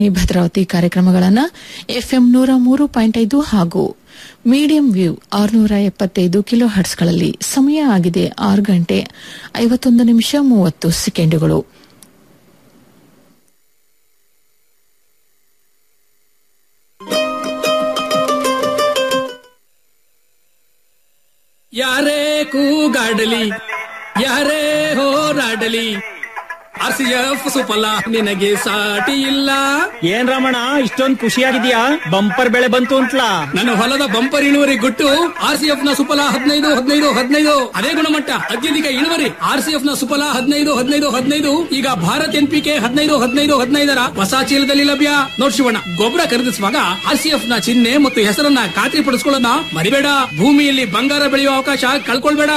ಈ ಭದ್ರಾವತಿ ಕಾರ್ಯಕ್ರಮಗಳನ್ನು ಎಫ್ಎಂ ನೂರ ಮೂರು ಪಾಯಿಂಟ್ ಐದು ಹಾಗೂ ಮೀಡಿಯಂ ವ್ಯೂ ಆರುನೂರ ಎಪ್ಪತ್ತೈದು ಕಿಲೋ ಹರ್ಟ್ಸ್ಗಳಲ್ಲಿ ಸಮಯ ಆಗಿದೆ ಆರು ಗಂಟೆ ಐವತ್ತೊಂದು ನಿಮಿಷ ಮೂವತ್ತು ಸೆಕೆಂಡುಗಳು ಯಾರೇ ಕೂಗಾಡಲಿ ಯಾರೇ ಹೋರಾಡಲಿ ಆರ್ ಸಿ ಎಫ್ ಸುಫಲ ನಿನಗೆ ಸಾಟಿ ಇಲ್ಲ ಏನ್ ರಮಣ ಇಷ್ಟೊಂದ್ ಖುಷಿಯಾಗಿದ್ಯಾ ಬಂಪರ್ ಬೆಳೆ ಬಂತು ಅಂತ್ಲಾ ನನ್ನ ಹೊಲದ ಬಂಪರ್ ಇಳುವರಿ ಗುಟ್ಟು ಆರ್ ಸಿ ಎಫ್ ನ ಸುಫಲ ಹದಿನೈದು ಹದಿನೈದು ಹದಿನೈದು ಅದೇ ಗುಣಮಟ್ಟ ಅತ್ಯಧಿಕ ಇಳುವರಿ ಆರ್ ಸಿ ಎಫ್ ನ ಸುಫಲ ಹದಿನೈದು ಹದಿನೈದು ಹದಿನೈದು ಈಗ ಭಾರತ್ ಎನ್ ಪಿ ಕೆ ಹದಿನೈದು ಹದಿನೈದು ಹದಿನೈದರ ಹೊಸ ಚೀಲದಲ್ಲಿ ಲಭ್ಯ ನೋಡ್ ಶಿವಣ್ಣ ಗೊಬ್ಬರ ಖರೀದಿಸುವಾಗ ಆರ್ ಸಿ ಎಫ್ ನ ಚಿಹ್ನೆ ಮತ್ತು ಹೆಸರನ್ನ ಖಾತ್ರಿ ಪಡಿಸ್ಕೊಳ್ಳೋದನ್ನ ಮರಿಬೇಡ ಭೂಮಿಯಲ್ಲಿ ಬಂಗಾರ ಬೆಳೆಯುವ ಅವಕಾಶ ಕಳ್ಕೊಳ್ಬೇಡ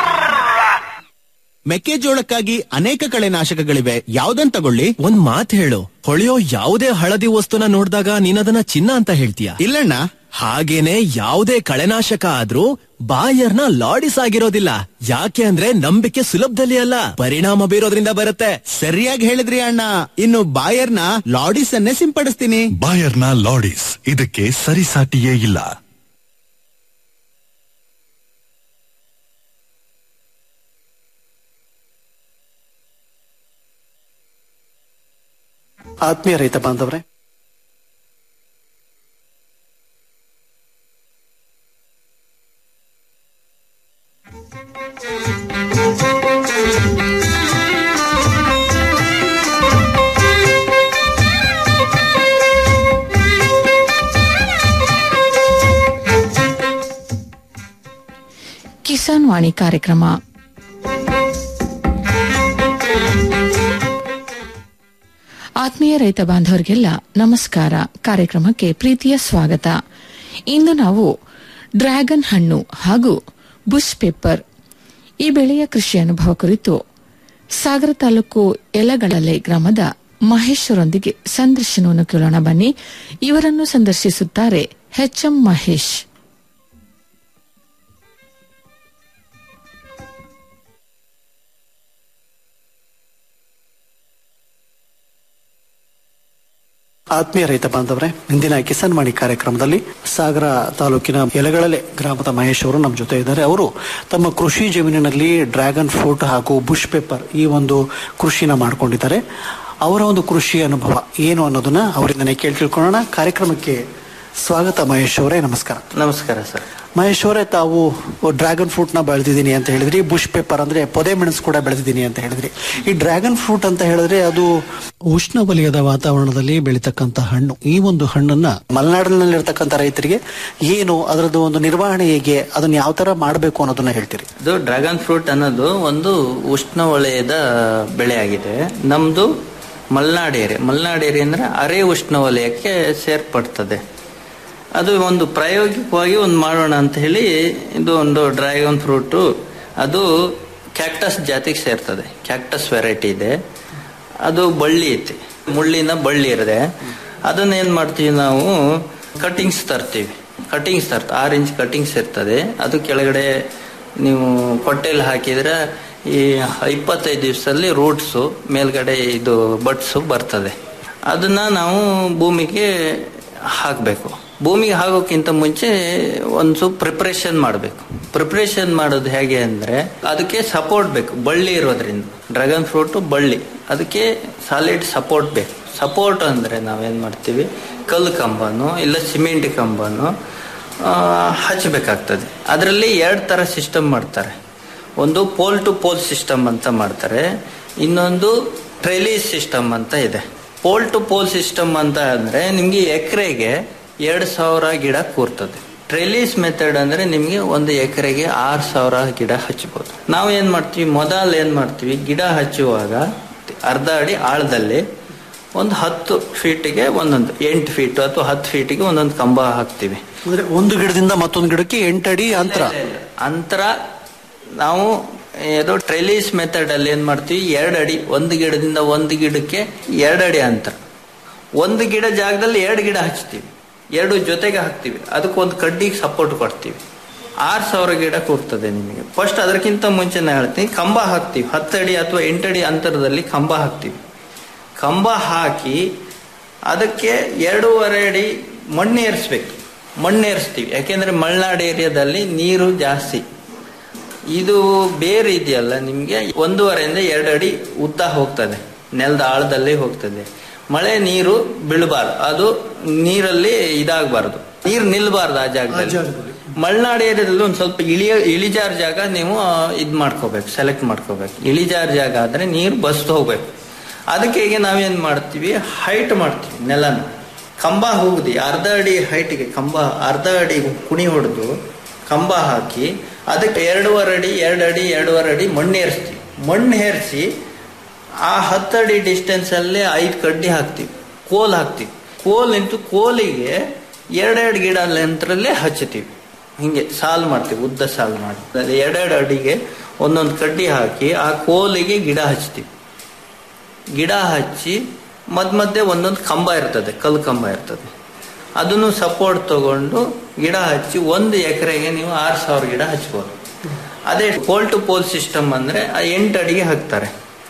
ಮೆಕ್ಕೆಜೋಳಕ್ಕಾಗಿ ಅನೇಕ ಕಳೆನಾಶಕಗಳಿವೆ ಯಾವ್ದನ್ ತಗೊಳ್ಳಿ ಒಂದ್ ಮಾತ್ ಹೇಳು ಹೊಳೆಯೋ ಯಾವುದೇ ಹಳದಿ ವಸ್ತುನ ನೋಡಿದಾಗ ನೀನದನ್ನ ಚಿನ್ನ ಅಂತ ಹೇಳ್ತೀಯ ಇಲ್ಲಣ್ಣ ಹಾಗೇನೆ ಯಾವುದೇ ಕಳೆನಾಶಕ ಆದ್ರೂ ಬಾಯರ್ನ ಲಾಡಿಸ್ ಆಗಿರೋದಿಲ್ಲ ಯಾಕೆ ಅಂದ್ರೆ ನಂಬಿಕೆ ಸುಲಭದಲ್ಲಿ ಅಲ್ಲ ಪರಿಣಾಮ ಬೀರೋದ್ರಿಂದ ಬರುತ್ತೆ ಸರಿಯಾಗಿ ಹೇಳಿದ್ರಿ ಅಣ್ಣ ಇನ್ನು ಬಾಯರ್ನ ಲಾಡಿಸ್ ಅನ್ನೇ ಸಿಂಪಡಿಸ್ತೀನಿ ಬಾಯರ್ನ ಲಾಡಿಸ್ ಇದಕ್ಕೆ ಸರಿಸಾಟಿಯೇ ಇಲ್ಲ ಆತ್ಮೀಯ ರೈತ ಬಾಂಧವ್ರೆ ಕಿಸಾನ್ ವಾಣಿ ಕಾರ್ಯಕ್ರಮ ಆತ್ಮೀಯ ರೈತ ಬಾಂಧವರಿಗೆಲ್ಲ ನಮಸ್ಕಾರ ಕಾರ್ಯಕ್ರಮಕ್ಕೆ ಪ್ರೀತಿಯ ಸ್ವಾಗತ ಇಂದು ನಾವು ಡ್ರ್ಯಾಗನ್ ಹಣ್ಣು ಹಾಗೂ ಬುಷ್ ಪೇಪರ್ ಈ ಬೆಳೆಯ ಕೃಷಿ ಅನುಭವ ಕುರಿತು ಸಾಗರ ತಾಲೂಕು ಯಲಗಳಲೆ ಗ್ರಾಮದ ಮಹೇಶ್ವರೊಂದಿಗೆ ಸಂದರ್ಶನವನ್ನು ಕೇಳೋಣ ಬನ್ನಿ ಇವರನ್ನು ಸಂದರ್ಶಿಸುತ್ತಾರೆ ಎಚ್ಎಂ ಮಹೇಶ್ ಆತ್ಮೀಯ ರೈತ ಬಾಂಧವ್ರೆ ಇಂದಿನ ಕಿಸಾನ್ ವಾಣಿ ಕಾರ್ಯಕ್ರಮದಲ್ಲಿ ಸಾಗರ ತಾಲೂಕಿನ ಎಲೆಗಳಲೆ ಗ್ರಾಮದ ಮಹೇಶ್ ಅವರು ನಮ್ಮ ಜೊತೆ ಇದ್ದಾರೆ ಅವರು ತಮ್ಮ ಕೃಷಿ ಜಮೀನಿನಲ್ಲಿ ಡ್ರ್ಯಾಗನ್ ಫ್ರೂಟ್ ಹಾಗೂ ಬುಷ್ ಪೇಪರ್ ಈ ಒಂದು ಕೃಷಿನ ಮಾಡ್ಕೊಂಡಿದ್ದಾರೆ ಅವರ ಒಂದು ಕೃಷಿ ಅನುಭವ ಏನು ಅನ್ನೋದನ್ನ ಅವರಿಂದನೇ ಕೇಳಿ ತಿಳ್ಕೊಳ್ಳೋಣ ಕಾರ್ಯಕ್ರಮಕ್ಕೆ ಸ್ವಾಗತ ಮಹೇಶ್ ಅವರೇ ನಮಸ್ಕಾರ ನಮಸ್ಕಾರ ಸರ್ ಮಹೇಶ್ ಅವರೇ ತಾವು ಡ್ರ್ಯಾಗನ್ ಫ್ರೂಟ್ ನ ಬೆಳೆದಿದ್ದೀನಿ ಅಂತ ಹೇಳಿದ್ರಿ ಬುಷ್ ಪೇಪರ್ ಅಂದ್ರೆ ಪೊದೆ ಮೆಣಸು ಕೂಡ ಬೆಳೆದಿದ್ದೀನಿ ಅಂತ ಹೇಳಿದ್ರಿ ಈ ಡ್ರ್ಯಾಗನ್ ಫ್ರೂಟ್ ಅಂತ ಹೇಳಿದ್ರೆ ಅದು ಉಷ್ಣವಲಯದ ವಾತಾವರಣದಲ್ಲಿ ಬೆಳೀತಕ್ಕಂತ ಹಣ್ಣು ಈ ಒಂದು ಹಣ್ಣನ್ನ ಮಲೆನಾಡಿನಲ್ಲಿರ್ತಕ್ಕಂಥ ರೈತರಿಗೆ ಏನು ಅದರದ್ದು ಒಂದು ನಿರ್ವಹಣೆ ಹೇಗೆ ಅದನ್ನ ಯಾವ ತರ ಮಾಡಬೇಕು ಅನ್ನೋದನ್ನ ಹೇಳ್ತೀರಿ ಇದು ಡ್ರ್ಯಾಗನ್ ಫ್ರೂಟ್ ಅನ್ನೋದು ಒಂದು ಉಷ್ಣವಲಯದ ಬೆಳೆ ಆಗಿದೆ ನಮ್ದು ಮಲ್ನಾಡ್ ಏರಿಯಾ ಮಲ್ನಾಡ್ ಏರಿಯಾ ಅಂದ್ರೆ ಅರೆ ಉಷ್ಣವಲಯಕ್ಕೆ ಸೇರ್ಪಡ್ತದೆ ಅದು ಒಂದು ಪ್ರಾಯೋಗಿಕವಾಗಿ ಒಂದು ಮಾಡೋಣ ಅಂತ ಹೇಳಿ ಇದು ಒಂದು ಡ್ರ್ಯಾಗನ್ ಫ್ರೂಟು ಅದು ಕ್ಯಾಕ್ಟಸ್ ಜಾತಿಗೆ ಸೇರ್ತದೆ ಕ್ಯಾಕ್ಟಸ್ ವೆರೈಟಿ ಇದೆ ಅದು ಬಳ್ಳಿ ಐತಿ ಮುಳ್ಳಿನ ಬಳ್ಳಿ ಇರದೆ ಅದನ್ನ ಏನ್ ಮಾಡ್ತೀವಿ ನಾವು ಕಟಿಂಗ್ಸ್ ತರ್ತೀವಿ ಕಟಿಂಗ್ಸ್ ತರ್ತ ಆರು ಇಂಚ್ ಕಟಿಂಗ್ಸ್ ಇರ್ತದೆ ಅದು ಕೆಳಗಡೆ ನೀವು ಕೊಟ್ಟೆಯಲ್ಲಿ ಹಾಕಿದ್ರೆ ಈ ಇಪ್ಪತ್ತೈದು ದಿವಸದಲ್ಲಿ ರೂಟ್ಸು ಮೇಲ್ಗಡೆ ಇದು ಬಟ್ಸು ಬರ್ತದೆ ಅದನ್ನ ನಾವು ಭೂಮಿಗೆ ಹಾಕಬೇಕು ಭೂಮಿಗೆ ಹಾಕೋಕ್ಕಿಂತ ಮುಂಚೆ ಒಂದು ಸ್ವಲ್ಪ ಪ್ರಿಪ್ರೇಷನ್ ಮಾಡಬೇಕು ಪ್ರಿಪ್ರೇಷನ್ ಮಾಡೋದು ಹೇಗೆ ಅಂದ್ರೆ ಅದಕ್ಕೆ ಸಪೋರ್ಟ್ ಬೇಕು ಬಳ್ಳಿ ಇರೋದ್ರಿಂದ ಡ್ರ್ಯಾಗನ್ ಫ್ರೂಟ್ ಬಳ್ಳಿ ಅದಕ್ಕೆ ಸಾಲಿಡ್ ಸಪೋರ್ಟ್ ಬೇಕು ಸಪೋರ್ಟ್ ಅಂದ್ರೆ ನಾವೇನ್ ಮಾಡ್ತೀವಿ ಕಲ್ಲು ಕಂಬನು ಇಲ್ಲ ಸಿಮೆಂಟ್ ಕಂಬನು ಆ, ಹಚ್ಚಬೇಕಾಗ್ತದೆ ಅದರಲ್ಲಿ ಎರಡು ತರ ಸಿಸ್ಟಮ್ ಮಾಡ್ತಾರೆ ಒಂದು ಪೋಲ್ ಟು ಪೋಲ್ ಸಿಸ್ಟಮ್ ಅಂತ ಮಾಡ್ತಾರೆ ಇನ್ನೊಂದು ಟ್ರೆಲೀಸ್ ಸಿಸ್ಟಮ್ ಅಂತ ಇದೆ ಪೋಲ್ ಟು ಪೋಲ್ ಸಿಸ್ಟಮ್ ಅಂತ ಅಂದ್ರೆ ನಿಮ್ಗೆ ಎಕರೆಗೆ ಎರಡು ಸಾವಿರ ಗಿಡ ಕೂರ್ತದೆ ಟ್ರೆಲೀಸ್ ಮೆಥಡ್ ಅಂದ್ರೆ ನಿಮ್ಗೆ ಒಂದು ಎಕರೆಗೆ ಆರು ಸಾವಿರ ಗಿಡ ಹಚ್ಚಬಹುದು ನಾವು ಏನ್ ಮಾಡ್ತೀವಿ ಮೊದಲು ಏನ್ ಮಾಡ್ತೀವಿ ಗಿಡ ಹಚ್ಚುವಾಗ ಅರ್ಧ ಅಡಿ ಆಳದಲ್ಲಿ ಒಂದು ಹತ್ತು ಫೀಟಿಗೆ ಒಂದೊಂದು ಎಂಟು ಫೀಟ್ ಅಥವಾ ಹತ್ತು ಫೀಟಿಗೆ ಒಂದೊಂದು ಕಂಬ ಹಾಕ್ತಿವಿ ಅಂದ್ರೆ ಒಂದು ಗಿಡದಿಂದ ಮತ್ತೊಂದು ಗಿಡಕ್ಕೆ ಎಂಟಡಿ ಅಂತರ ಅಂತರ ನಾವು ಏದೋ ಟ್ರೆಲೀಸ್ ಮೆಥಡ್ ಅಲ್ಲಿ ಏನ್ ಮಾಡ್ತೀವಿ ಎರಡು ಅಡಿ ಒಂದು ಗಿಡದಿಂದ ಒಂದು ಗಿಡಕ್ಕೆ ಎರಡು ಅಡಿ ಅಂತರ ಒಂದು ಗಿಡ ಜಾಗದಲ್ಲಿ ಎರಡು ಗಿಡ ಹಚ್ತೀವಿ ಎರಡು ಜೊತೆಗೆ ಹಾಕ್ತಿವಿ ಅದಕ್ಕೆ ಒಂದು ಕಡ್ಡಿಗೆ ಸಪೋರ್ಟ್ ಕೊಡ್ತೀವಿ ಆರು ಸಾವಿರ ಗಿಡ ಕೂರ್ತದೆ ನಿಮಗೆ ಫಸ್ಟ್ ಅದಕ್ಕಿಂತ ಮುಂಚೆ ನಾ ಹೇಳ್ತೀನಿ ಕಂಬ ಹಾಕ್ತೀವಿ ಹತ್ತಡಿ ಅಥವಾ ಎಂಟಡಿ ಅಂತರದಲ್ಲಿ ಕಂಬ ಹಾಕ್ತೀವಿ ಕಂಬ ಹಾಕಿ ಅದಕ್ಕೆ ಎರಡೂವರೆ ಅಡಿ ಮಣ್ಣು ಏರಿಸ್ಬೇಕು ಮಣ್ಣು ಏರಿಸ್ತೀವಿ ಯಾಕೆಂದ್ರೆ ಮಲೆನಾಡು ಏರಿಯಾದಲ್ಲಿ ನೀರು ಜಾಸ್ತಿ ಇದು ಬೇರೆ ಇದೆಯಲ್ಲ ನಿಮಗೆ ಒಂದೂವರೆಯಿಂದ ಎರಡು ಅಡಿ ಉದ್ದ ಹೋಗ್ತದೆ ನೆಲದ ಆಳದಲ್ಲಿ ಹೋಗ್ತದೆ ಮಳೆ ನೀರು ಬೀಳಬಾರ್ದು ಅದು ನೀರಲ್ಲಿ ಇದಾಗಬಾರ್ದು ನೀರು ನಿಲ್ಬಾರ್ದು ಆ ಜಾಗದಲ್ಲಿ ಮಲೆನಾಡು ಏರಿಯಾದಲ್ಲಿ ಒಂದು ಸ್ವಲ್ಪ ಇಳಿಯ ಇಳಿಜಾರು ಜಾಗ ನೀವು ಇದು ಮಾಡ್ಕೋಬೇಕು ಸೆಲೆಕ್ಟ್ ಮಾಡ್ಕೋಬೇಕು ಇಳಿಜಾರು ಜಾಗ ಆದ್ರೆ ನೀರು ಬಸ್ದು ಹೋಗ್ಬೇಕು ಅದಕ್ಕೆ ಈಗ ನಾವೇನ್ ಮಾಡ್ತೀವಿ ಹೈಟ್ ಮಾಡ್ತೀವಿ ನೆಲನ ಕಂಬ ಹೋಗುದಿ ಅರ್ಧ ಅಡಿ ಹೈಟ್ಗೆ ಕಂಬ ಅರ್ಧ ಅಡಿ ಕುಣಿ ಹೊಡೆದು ಕಂಬ ಹಾಕಿ ಅದಕ್ಕೆ ಎರಡೂವರೆ ಅಡಿ ಎರಡು ಅಡಿ ಎರಡೂವರೆ ಅಡಿ ಮಣ್ಣು ಏರಿಸ್ತೀವಿ ಮಣ್ಣು ಹೇರಿಸಿ ಆ ಹತ್ತು ಅಡಿ ಡಿಸ್ಟೆನ್ಸ್ ಅಲ್ಲೇ ಐದು ಕಡ್ಡಿ ಹಾಕ್ತೀವಿ ಕೋಲ್ ಹಾಕ್ತೀವಿ ಕೋಲ್ ನಿಂತು ಕೋಲಿಗೆ ಎರಡೆರಡು ಗಿಡ ಯಂತ್ರಲ್ಲೇ ಹಚ್ಚುತ್ತೀವಿ ಹಿಂಗೆ ಸಾಲು ಮಾಡ್ತೀವಿ ಉದ್ದ ಸಾಲು ಮಾಡ್ತೀವಿ ಎರಡೆರಡು ಅಡಿಗೆ ಒಂದೊಂದು ಕಡ್ಡಿ ಹಾಕಿ ಆ ಕೋಲಿಗೆ ಗಿಡ ಹಚ್ತೀವಿ ಗಿಡ ಹಚ್ಚಿ ಮಧ್ಯ ಮಧ್ಯೆ ಒಂದೊಂದು ಕಂಬ ಇರ್ತದೆ ಕಲ್ಲು ಕಂಬ ಇರ್ತದೆ ಅದನ್ನು ಸಪೋರ್ಟ್ ತಗೊಂಡು ಗಿಡ ಹಚ್ಚಿ ಒಂದು ಎಕರೆಗೆ ನೀವು ಆರು ಸಾವಿರ ಗಿಡ ಹಚ್ಬೋದು ಅದೇ ಪೋಲ್ ಟು ಪೋಲ್ ಸಿಸ್ಟಮ್ ಅಂದ್ರೆ ಆ ಎಂಟು ಅಡಿಗೆ ಹಾಕ್ತಾರೆ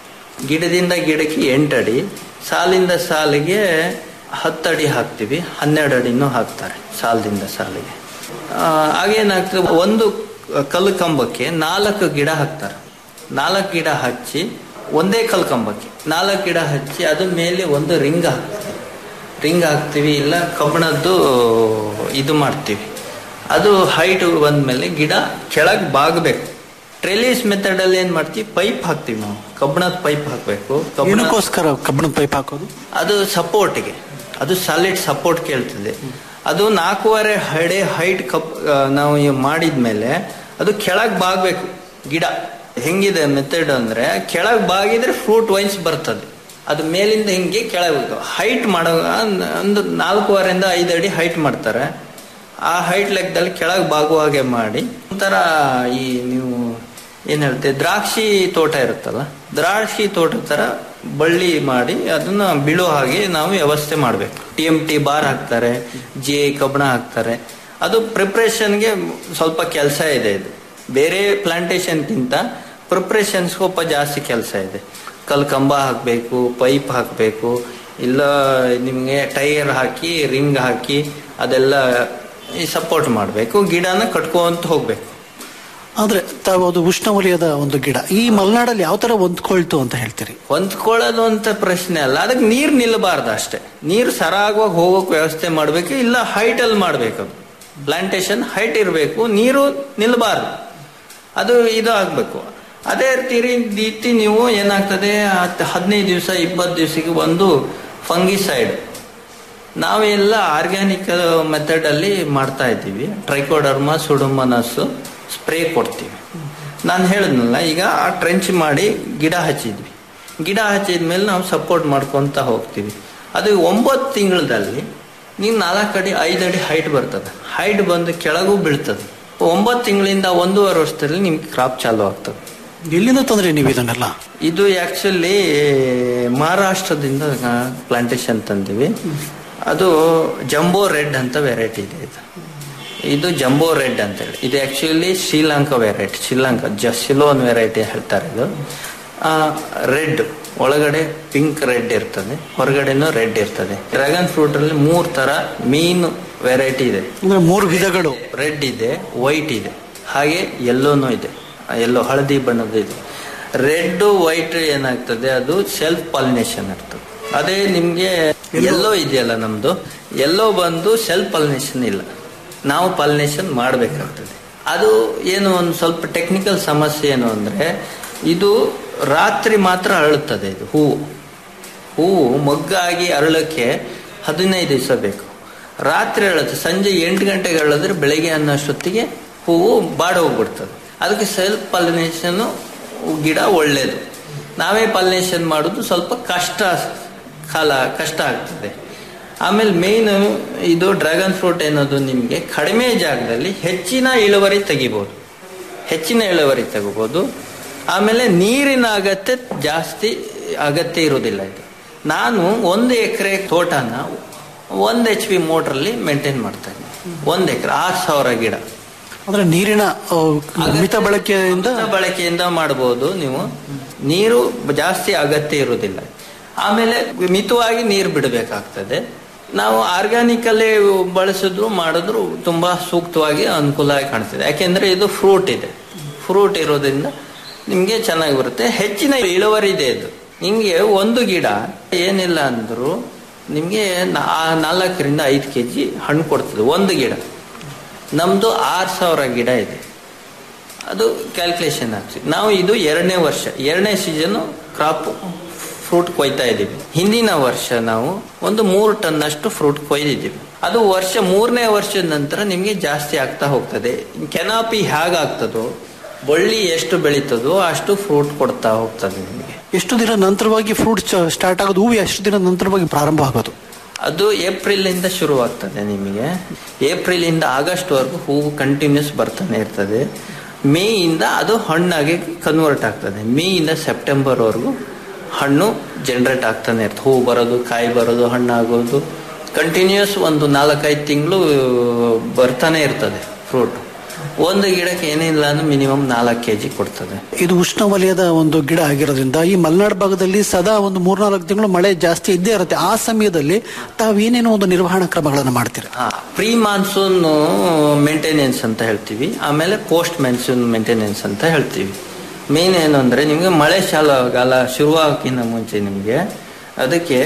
ಗಿಡದಿಂದ ಗಿಡಕ್ಕೆ ಎಂಟು ಅಡಿ ಸಾಲಿಂದ ಸಾಲಿಗೆ ಹತ್ತು ಅಡಿ ಹಾಕ್ತೀವಿ ಹನ್ನೆರಡು ಅಡಿನೂ ಹಾಕ್ತಾರೆ ಸಾಲದಿಂದ ಸಾಲಿಗೆ ಆ, ಆಗೇನಾಗ್ತದೆ ಒಂದು ಕಲ್ಲು ಕಂಬಕ್ಕೆ ನಾಲ್ಕು ಗಿಡ ಹಾಕ್ತಾರೆ ನಾಲ್ಕು ಗಿಡ ಹಚ್ಚಿ ಒಂದೇ ಕಲ್ಲು ಕಂಬಕ್ಕೆ ನಾಲ್ಕು ಗಿಡ ಹಚ್ಚಿ ಅದ್ರ ಮೇಲೆ ಒಂದು ರಿಂಗ್ ಹಾಕ್ತೀವಿ ರಿಂಗ್ ಹಾಕ್ತೀವಿ ಇಲ್ಲ ಕಬ್ಬಣದ್ದು ಇದು ಮಾಡ್ತೀವಿ ಅದು ಹೈಟ್ ಬಂದ್ಮೇಲೆ ಗಿಡ ಕೆಳಗೆ ಬಾಗಬೇಕು ಟ್ರೆಲಿಸ್ ಮೆಥಡ್ ಅಲ್ಲಿ ಏನ್ ಮಾಡ್ತೀವಿ ಪೈಪ್ ಹಾಕ್ತೀವಿ ನಾವು ಕಬ್ಬಣದ ಪೈಪ್ ಹಾಕ್ಬೇಕು ಕಬ್ಬಣ ಏನಕ್ಕೋಸ್ಕರ ಕಬ್ಬಣದ ಪೈಪ್ ಹಾಕೋದು ಅದು ಸಪೋರ್ಟ್ಗೆ ಅದು ಸಾಲಿಡ್ ಸಪೋರ್ಟ್ ಕೇಳ್ತದೆ ಅದು ನಾಲ್ಕೂವರೆ ಅಡಿ ಹೈಟ್ ಕಪ್ ಆ, ನಾವು ಇವ್ ಮಾಡಿದ್ಮೇಲೆ ಅದು ಕೆಳಗ್ ಬಾಗ್ಬೇಕು ಗಿಡ ಹೆಂಗಿದೆ ಮೆಥಡ್ ಅಂದ್ರೆ ಕೆಳಗ್ ಬಾಗಿದ್ರೆ ಫ್ರೂಟ್ ವೈನ್ಸ್ ಬರ್ತದೆ ಅದು ಮೇಲಿಂದ ಹಿಂಗೆ ಕೆಳಗೆ ಹೈಟ್ ಮಾಡೋ ಒಂದು ನಾಲ್ಕೂವರೆಯಿಂದ ಐದು ಅಡಿ ಹೈಟ್ ಮಾಡ್ತಾರೆ ಆ ಹೈಟ್ ಲೆಕ್ಕದಲ್ಲಿ ಕೆಳಗೆ ಬಾಗುವ ಹಾಗೆ ಮಾಡಿ ಒಂಥರ ಈ ನೀವು ಏನ್ ಹೇಳ್ತೇವೆ ದ್ರಾಕ್ಷಿ ತೋಟ ಇರುತ್ತಲ್ಲ ದ್ರಾಕ್ಷಿ ತೋಟ ತರ ಬಳ್ಳಿ ಮಾಡಿ ಅದನ್ನ ಬೀಳೋ ಹಾಗೆ ನಾವು ವ್ಯವಸ್ಥೆ ಮಾಡ್ಬೇಕು ಟಿ ಎಂ ಟಿ ಬಾರ್ ಹಾಕ್ತಾರೆ ಜಿ ಐ ಕಬ್ಬಣ ಹಾಕ್ತಾರೆ ಅದು ಪ್ರಿಪ್ರೇಷನ್ಗೆ ಸ್ವಲ್ಪ ಕೆಲಸ ಇದೆ ಇದು ಬೇರೆ ಪ್ಲಾಂಟೇಶನ್ಗಿಂತ ಪ್ರಿಪ್ರೇಷನ್ ಸ್ವಲ್ಪ ಜಾಸ್ತಿ ಕೆಲಸ ಇದೆ ಕಲ್ ಕಂಬ ಹಾಕಬೇಕು ಪೈಪ್ ಹಾಕಬೇಕು ಇಲ್ಲ ನಿಮಗೆ ಟೈರ್ ಹಾಕಿ ರಿಂಗ್ ಹಾಕಿ ಅದೆಲ್ಲ ಈ ಸಪೋರ್ಟ್ ಮಾಡಬೇಕು ಗಿಡನ ಕಟ್ಕೊಂತ ಹೋಗ್ಬೇಕು ಆದ್ರೆ ತಾವು ಅದು ಉಷ್ಣವಲಯದ ಒಂದು ಗಿಡ ಈ ಮಲೆನಾಡಲ್ಲಿ ಯಾವ ತರ ಹೊಂದ್ಕೊಳ್ತು ಅಂತ ಹೇಳ್ತೀರಿ ಹೊಂದ್ಕೊಳ್ಳೋದು ಅಂತ ಪ್ರಶ್ನೆ ಅಲ್ಲ ಅದಕ್ಕೆ ನೀರು ನಿಲ್ಲಬಾರ್ದು ಅಷ್ಟೇ ನೀರು ಸರಾಗವಾಗಿ ಹೋಗೋಕ್ ವ್ಯವಸ್ಥೆ ಮಾಡಬೇಕು ಇಲ್ಲ ಹೈಟ್ ಅಲ್ಲಿ ಮಾಡ್ಬೇಕು ಅದು ಪ್ಲಾಂಟೇಶನ್ ಹೈಟ್ ಇರಬೇಕು ನೀರು ನಿಲ್ಲಬಾರ್ದು ಅದು ಇದು ಆಗ್ಬೇಕು ಅದೇ ರೀತಿ ರೀತಿ ನೀವು ಏನಾಗ್ತದೆ ಹತ್ತು ಹದಿನೈದು ದಿವಸ ಇಪ್ಪತ್ತು ದಿವಸಕ್ಕೆ ಒಂದು ಫಂಗಿಸೈಡ್ ನಾವೆಲ್ಲ ಆರ್ಗ್ಯಾನಿಕ್ ಮೆಥಡ್ ಅಲ್ಲಿ ಮಾಡ್ತಾ ಇದ್ದೀವಿ ಟ್ರೈಕೋಡರ್ಮಾ ಸುಡುಮನಸ್ ಸ್ಪ್ರೇ ಕೊಡ್ತೀವಿ ನಾನು ಹೇಳಿದ್ನಲ್ಲ ಈಗ ಆ ಟ್ರೆಂಚ್ ಮಾಡಿ ಗಿಡ ಹಚ್ಚಿದ್ವಿ ಗಿಡ ಹಚ್ಚಿದ ಮೇಲೆ ನಾವು ಸಪೋರ್ಟ್ ಮಾಡ್ಕೊಂತ ಹೋಗ್ತೀವಿ ಅದು ಒಂಬತ್ತು ತಿಂಗಳಲ್ಲಿ ನೀವು ನಾಲ್ಕು ಅಡಿ ಐದು ಅಡಿ ಹೈಟ್ ಬರ್ತದೆ ಹೈಟ್ ಬಂದು ಕೆಳಗೂ ಬೀಳ್ತದೆ ಒಂಬತ್ತು ತಿಂಗಳಿಂದ ಒಂದೂವರೆ ವರ್ಷದಲ್ಲಿ ನಿಮ್ಗೆ ಕ್ರಾಪ್ ಚಾಲು ಆಗ್ತದೆ ಎಲ್ಲಿಂದ ತಂದ್ರಿ ನೀವು ಇದನ್ನೆಲ್ಲ ಇದು ಆಕ್ಚುಲಿ ಮಹಾರಾಷ್ಟ್ರದಿಂದ ಪ್ಲಾಂಟೇಶನ್ ತಂದಿವಿ ಅದು ಜಂಬೋ ರೆಡ್ ಅಂತ ವೆರೈಟಿ ಇದೆ ಇದು ಇದು ಜಂಬೋ ರೆಡ್ ಅಂತ ಹೇಳಿ ಇದು ಆಕ್ಚುಲಿ ಶ್ರೀಲಂಕಾ ವೆರೈಟಿ ಶ್ರೀಲಂಕಾ ಜಸಿಲೋನ್ ವೆರೈಟಿ ಹೇಳ್ತಾರೆ ಇದು ರೆಡ್ ಒಳಗಡೆ ಪಿಂಕ್ ರೆಡ್ ಇರ್ತದೆ ಹೊರಗಡೆನೂ ರೆಡ್ ಇರ್ತದೆ ಡ್ರ್ಯಾಗನ್ ಫ್ರೂಟ್ ಅಲ್ಲಿ ಮೂರ್ ತರ ಮೀನ್ ವೆರೈಟಿ ಇದೆ ಅಂದ್ರೆ ಮೂರು ವಿಧಗಳು ರೆಡ್ ಇದೆ ವೈಟ್ ಇದೆ ಹಾಗೆ ಯೆಲ್ಲೋನು ಇದೆ ಯೆಲ್ಲೋ ಹಳದಿ ಬಣ್ಣದ ಇದೆ ರೆಡ್ ವೈಟ್ ಏನಾಗ್ತದೆ ಅದು ಸೆಲ್ಫ್ ಪಾಲಿನೇಷನ್ ಇರ್ತದೆ ಅದೇ ನಿಮ್ಗೆ ಎಲ್ಲೋ ಇದೆಯಲ್ಲ ನಮ್ದು ಎಲ್ಲೋ ಬಂದು ಸೆಲ್ಫ್ ಪಾಲಿನೇಷನ್ ಇಲ್ಲ ನಾವು ಪಾಲಿನೇಷನ್ ಮಾಡಬೇಕಾಗ್ತದೆ ಅದು ಏನು ಒಂದು ಸ್ವಲ್ಪ ಟೆಕ್ನಿಕಲ್ ಸಮಸ್ಯೆ ಏನು ಅಂದ್ರೆ ಇದು ರಾತ್ರಿ ಮಾತ್ರ ಅರಳುತ್ತದೆ ಇದು ಹೂವು ಹೂವು ಮೊಗ್ಗಾಗಿ ಅರಳಕ್ಕೆ ಹದಿನೈದು ದಿವಸ ಬೇಕು ರಾತ್ರಿ ಅರಳುತ್ತೆ ಸಂಜೆ ಎಂಟು ಗಂಟೆಗೆ ಅರಳಿದ್ರೆ ಬೆಳಗ್ಗೆ ಅನ್ನೋಷ್ಟೊತ್ತಿಗೆ ಹೂವು ಬಾಡೋಗ್ಬಿಡ್ತದೆ ಅದಕ್ಕೆ ಸೆಲ್ಫ್ ಪಾಲಿನೇಷನ್ ಗಿಡ ಒಳ್ಳೇದು ನಾವೇ ಪಾಲಿನೇಷನ್ ಮಾಡೋದು ಸ್ವಲ್ಪ ಕಷ್ಟ ಕಾಲ ಕಷ್ಟ ಆಗ್ತದೆ ಆಮೇಲೆ ಮೇನ್ ಇದು ಡ್ರ್ಯಾಗನ್ ಫ್ರೂಟ್ ಏನದು ನಿಮಗೆ ಕಡಿಮೆ ಜಾಗದಲ್ಲಿ ಹೆಚ್ಚಿನ ಇಳುವರಿ ತೆಗಿಬೋದು ಹೆಚ್ಚಿನ ಇಳುವರಿ ತಗೋಬಹುದು ಆಮೇಲೆ ನೀರಿನ ಅಗತ್ಯ ಜಾಸ್ತಿ ಅಗತ್ಯ ಇರುವುದಿಲ್ಲ ಇದು ನಾನು ಒಂದು ಎಕರೆ ತೋಟನ ಒಂದು ಎಚ್ ಪಿ ಮೋಟ್ರಲ್ಲಿ ಮೇಂಟೈನ್ ಮಾಡ್ತಾ ಇದ್ದೀನಿ ಒಂದು ಎಕರೆ ಆರು ಸಾವಿರ ಗಿಡ ಅಂದ್ರೆ ನೀರಿನ ಆ, ಮಿತ ಬಳಕೆಯಿಂದ ಮಿತ ಬಳಕೆಯಿಂದ ಮಾಡಬಹುದು ನೀವು ನೀರು ಜಾಸ್ತಿ ಅಗತ್ಯ ಇರುವುದಿಲ್ಲ ಆಮೇಲೆ ಮಿತವಾಗಿ ನೀರು ಬಿಡಬೇಕಾಗ್ತದೆ ನಾವು ಆರ್ಗ್ಯಾನಿಕ್ ಅಲ್ಲೇ ಬಳಸಿದ್ರು ಮಾಡಿದ್ರು ತುಂಬಾ ಸೂಕ್ತವಾಗಿ ಅನುಕೂಲವಾಗಿ ಕಾಣ್ತದೆ ಯಾಕೆಂದ್ರೆ ಇದು ಫ್ರೂಟ್ ಇದೆ ಫ್ರೂಟ್ ಇರೋದ್ರಿಂದ ನಿಮ್ಗೆ ಚೆನ್ನಾಗಿ ಬರುತ್ತೆ ಹೆಚ್ಚಿನ ಇಳುವರಿ ಇದೆ ಇದು ನಿಮ್ಗೆ ಒಂದು ಗಿಡ ಏನಿಲ್ಲ ಅಂದ್ರು ನಿಮ್ಗೆ ನಾ- ನಾಲ್ಕರಿಂದ ಐದು ಕೆ ಜಿ ಹಣ್ಣು ಕೊಡ್ತದೆ ಒಂದು ಗಿಡ ನಮ್ದು ಆರು ಸಾವಿರ ಗಿಡ ಇದೆ ಅದು ಕ್ಯಾಲ್ಕುಲೇಷನ್ ಆಗ್ತದೆ ನಾವು ಇದು ಎರಡನೇ ವರ್ಷ ಎರಡನೇ ಸೀಸನ್ ಕ್ರಾಪ್ ಫ್ರೂಟ್ ಕೊಯ್ತಾ ಇದ್ದೀವಿ ಹಿಂದಿನ ವರ್ಷ ನಾವು ಒಂದು ಮೂರು ಟನ್ ಅಷ್ಟು ಫ್ರೂಟ್ ಕೊಯ್ದಿದ್ದೀವಿ ಅದು ವರ್ಷ ಮೂರನೇ ವರ್ಷದ ನಂತರ ನಿಮಗೆ ಜಾಸ್ತಿ ಆಗ್ತಾ ಹೋಗ್ತದೆ ಕೆನಾಪಿ ಹೇಗಾಗ್ತದೋ ಬಳ್ಳಿ ಎಷ್ಟು ಬೆಳೀತದೋ ಅಷ್ಟು ಫ್ರೂಟ್ ಕೊಡ್ತಾ ಹೋಗ್ತದೆ ನಿಮಗೆ ಎಷ್ಟು ದಿನ ನಂತರವಾಗಿ ಫ್ರೂಟ್ ಸ್ಟಾರ್ಟ್ ಆಗೋದು ಹೂವು ಎಷ್ಟು ದಿನ ನಂತರವಾಗಿ ಪ್ರಾರಂಭ ಆಗೋದು ಅದು ಏಪ್ರಿಲ್ ಇಂದ ಶುರುವಾಗ್ತದೆ ನಿಮಗೆ ಏಪ್ರಿಲ್ ಇಂದ ಆಗಸ್ಟ್ ವರೆಗೂ ಹೂವು ಕಂಟಿನ್ಯೂಸ್ ಬರ್ತಾನೆ ಇರ್ತದೆ ಮೇ ಇಂದ ಅದು ಹಣ್ಣಾಗಿ ಕನ್ವರ್ಟ್ ಆಗ್ತದೆ ಮೇ ಇಂದ ಸೆಪ್ಟೆಂಬರ್ ವರೆಗೂ ಹಣ್ಣು ಜನರೇಟ್ ಆಗ್ತಾನೆ ಇರ್ತದೆ ಹೂವು ಬರೋದು ಕಾಯಿ ಬರೋದು ಹಣ್ಣಾಗೋದು ಕಂಟಿನ್ಯೂಸ್ ಒಂದು ನಾಲ್ಕೈದು ತಿಂಗಳು ಬರ್ತಾನೆ ಇರ್ತದೆ ಫ್ರೂಟ್ ಒಂದು ಗಿಡಕ್ಕೆ ಏನಿಲ್ಲ ಅಂದ್ರೆ ಮಿನಿಮಮ್ ನಾಲ್ಕು ಕೆ ಜಿ ಕೊಡ್ತದೆ ಇದು ಉಷ್ಣವಲಯದ ಒಂದು ಗಿಡ ಆಗಿರೋದ್ರಿಂದ ಈ ಮಲೆನಾಡು ಭಾಗದಲ್ಲಿ ಸದಾ ಒಂದು ಮೂರ್ನಾಲ್ಕು ತಿಂಗಳು ಮಳೆ ಜಾಸ್ತಿ ಇದ್ದೇ ಇರುತ್ತೆ ಆ ಸಮಯದಲ್ಲಿ ತಾವು ಏನೇನೋ ಒಂದು ನಿರ್ವಹಣಾ ಕ್ರಮಗಳನ್ನು ಮಾಡ್ತೀರಾ ಹಾ ಪ್ರೀ ಮಾನ್ಸೂನ್ ಮೇಂಟೆನೆನ್ಸ್ ಅಂತ ಹೇಳ್ತೀವಿ ಆಮೇಲೆ ಪೋಸ್ಟ್ ಮಾನ್ಸೂನ್ ಮೇಂಟೆನೆನ್ಸ್ ಅಂತ ಹೇಳ್ತೀವಿ ಮೇನ್ ಏನು ಅಂದ್ರೆ ನಿಮಗೆ ಮಳೆ ಶಾಲಗಾಲ ಶುರುವಾಗಕ್ಕಿಂತ ಮುಂಚೆ ನಿಮಗೆ ಅದಕ್ಕೆ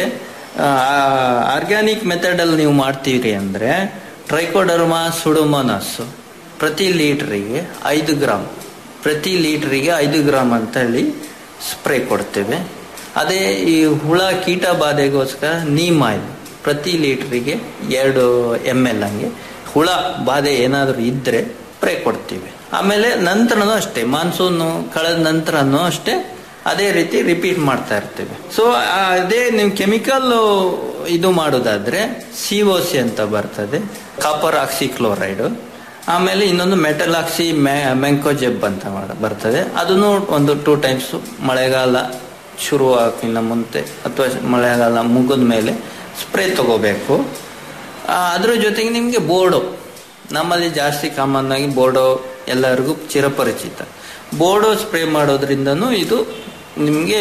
ಆರ್ಗ್ಯಾನಿಕ್ ಮೆಥಡಲ್ಲಿ ನೀವು ಮಾಡ್ತೀರಿ ಅಂದ್ರೆ ಟ್ರೈಕೋಡರ್ಮಾ ಸುಡೋಮೋನಸ್ ಪ್ರತಿ ಲೀಟ್ರಿಗೆ ಐದು ಗ್ರಾಮ್ ಪ್ರತಿ ಲೀಟ್ರಿಗೆ ಐದು ಗ್ರಾಮ್ ಅಂತ ಹೇಳಿ ಸ್ಪ್ರೇ ಕೊಡ್ತೇವೆ ಅದೇ ಈ ಹುಳ ಕೀಟ ಬಾಧೆಗೋಸ್ಕರ ನೀಮ್ ಆಯಿಲ್ ಪ್ರತಿ ಲೀಟ್ರಿಗೆ ಎರಡು ಎಮ್ ಎಲ್ ಹಂಗೆ ಹುಳ ಬಾಧೆ ಏನಾದರೂ ಇದ್ರೆ ಸ್ಪ್ರೇ ಕೊಡ್ತೀವಿ ಆಮೇಲೆ ನಂತರನೂ ಅಷ್ಟೇ ಮಾನ್ಸೂನ್ ಕಳೆದ ನಂತರನೂ ಅಷ್ಟೇ ಅದೇ ರೀತಿ ರಿಪೀಟ್ ಮಾಡ್ತಾ ಇರ್ತೀವಿ ಸೊ ಅದೇ ನೀವು ಕೆಮಿಕಲ್ ಇದು ಮಾಡೋದಾದ್ರೆ ಸಿ ಒ ಸಿ ಅಂತ ಬರ್ತದೆ ಕಾಪರ್ ಆಕ್ಸಿಕ್ಲೋರೈಡ್ ಆಮೇಲೆ ಇನ್ನೊಂದು ಮೆಟಲ್ ಆಕ್ಸಿ ಮೆಂಕೋಜೆಬ್ ಅಂತ ಮಾಡ- ಬರ್ತದೆ ಅದನ್ನು ಒಂದು ಟೂ ಟೈಮ್ಸ್ ಮಳೆಗಾಲ ಶುರು ಆಗೋಕ್ಕಿಂತ ಮುಂತೆ ಅಥವಾ ಮಳೆಗಾಲ ಮುಗಿದ ಮೇಲೆ ಸ್ಪ್ರೇ ತಗೋಬೇಕು ಆ, ಅದ್ರ ಜೊತೆಗೆ ನಿಮಗೆ ಬೋರ್ಡೋ ನಮ್ಮಲ್ಲಿ ಜಾಸ್ತಿ ಕಾಮನ್ ಆಗಿ ಬೋರ್ಡೋ ಎಲ್ಲರಿಗೂ ಚಿರಪರಿಚಿತ ಬೋರ್ಡೋ ಸ್ಪ್ರೇ ಮಾಡೋದ್ರಿಂದನೂ ಇದು ನಿಮಗೆ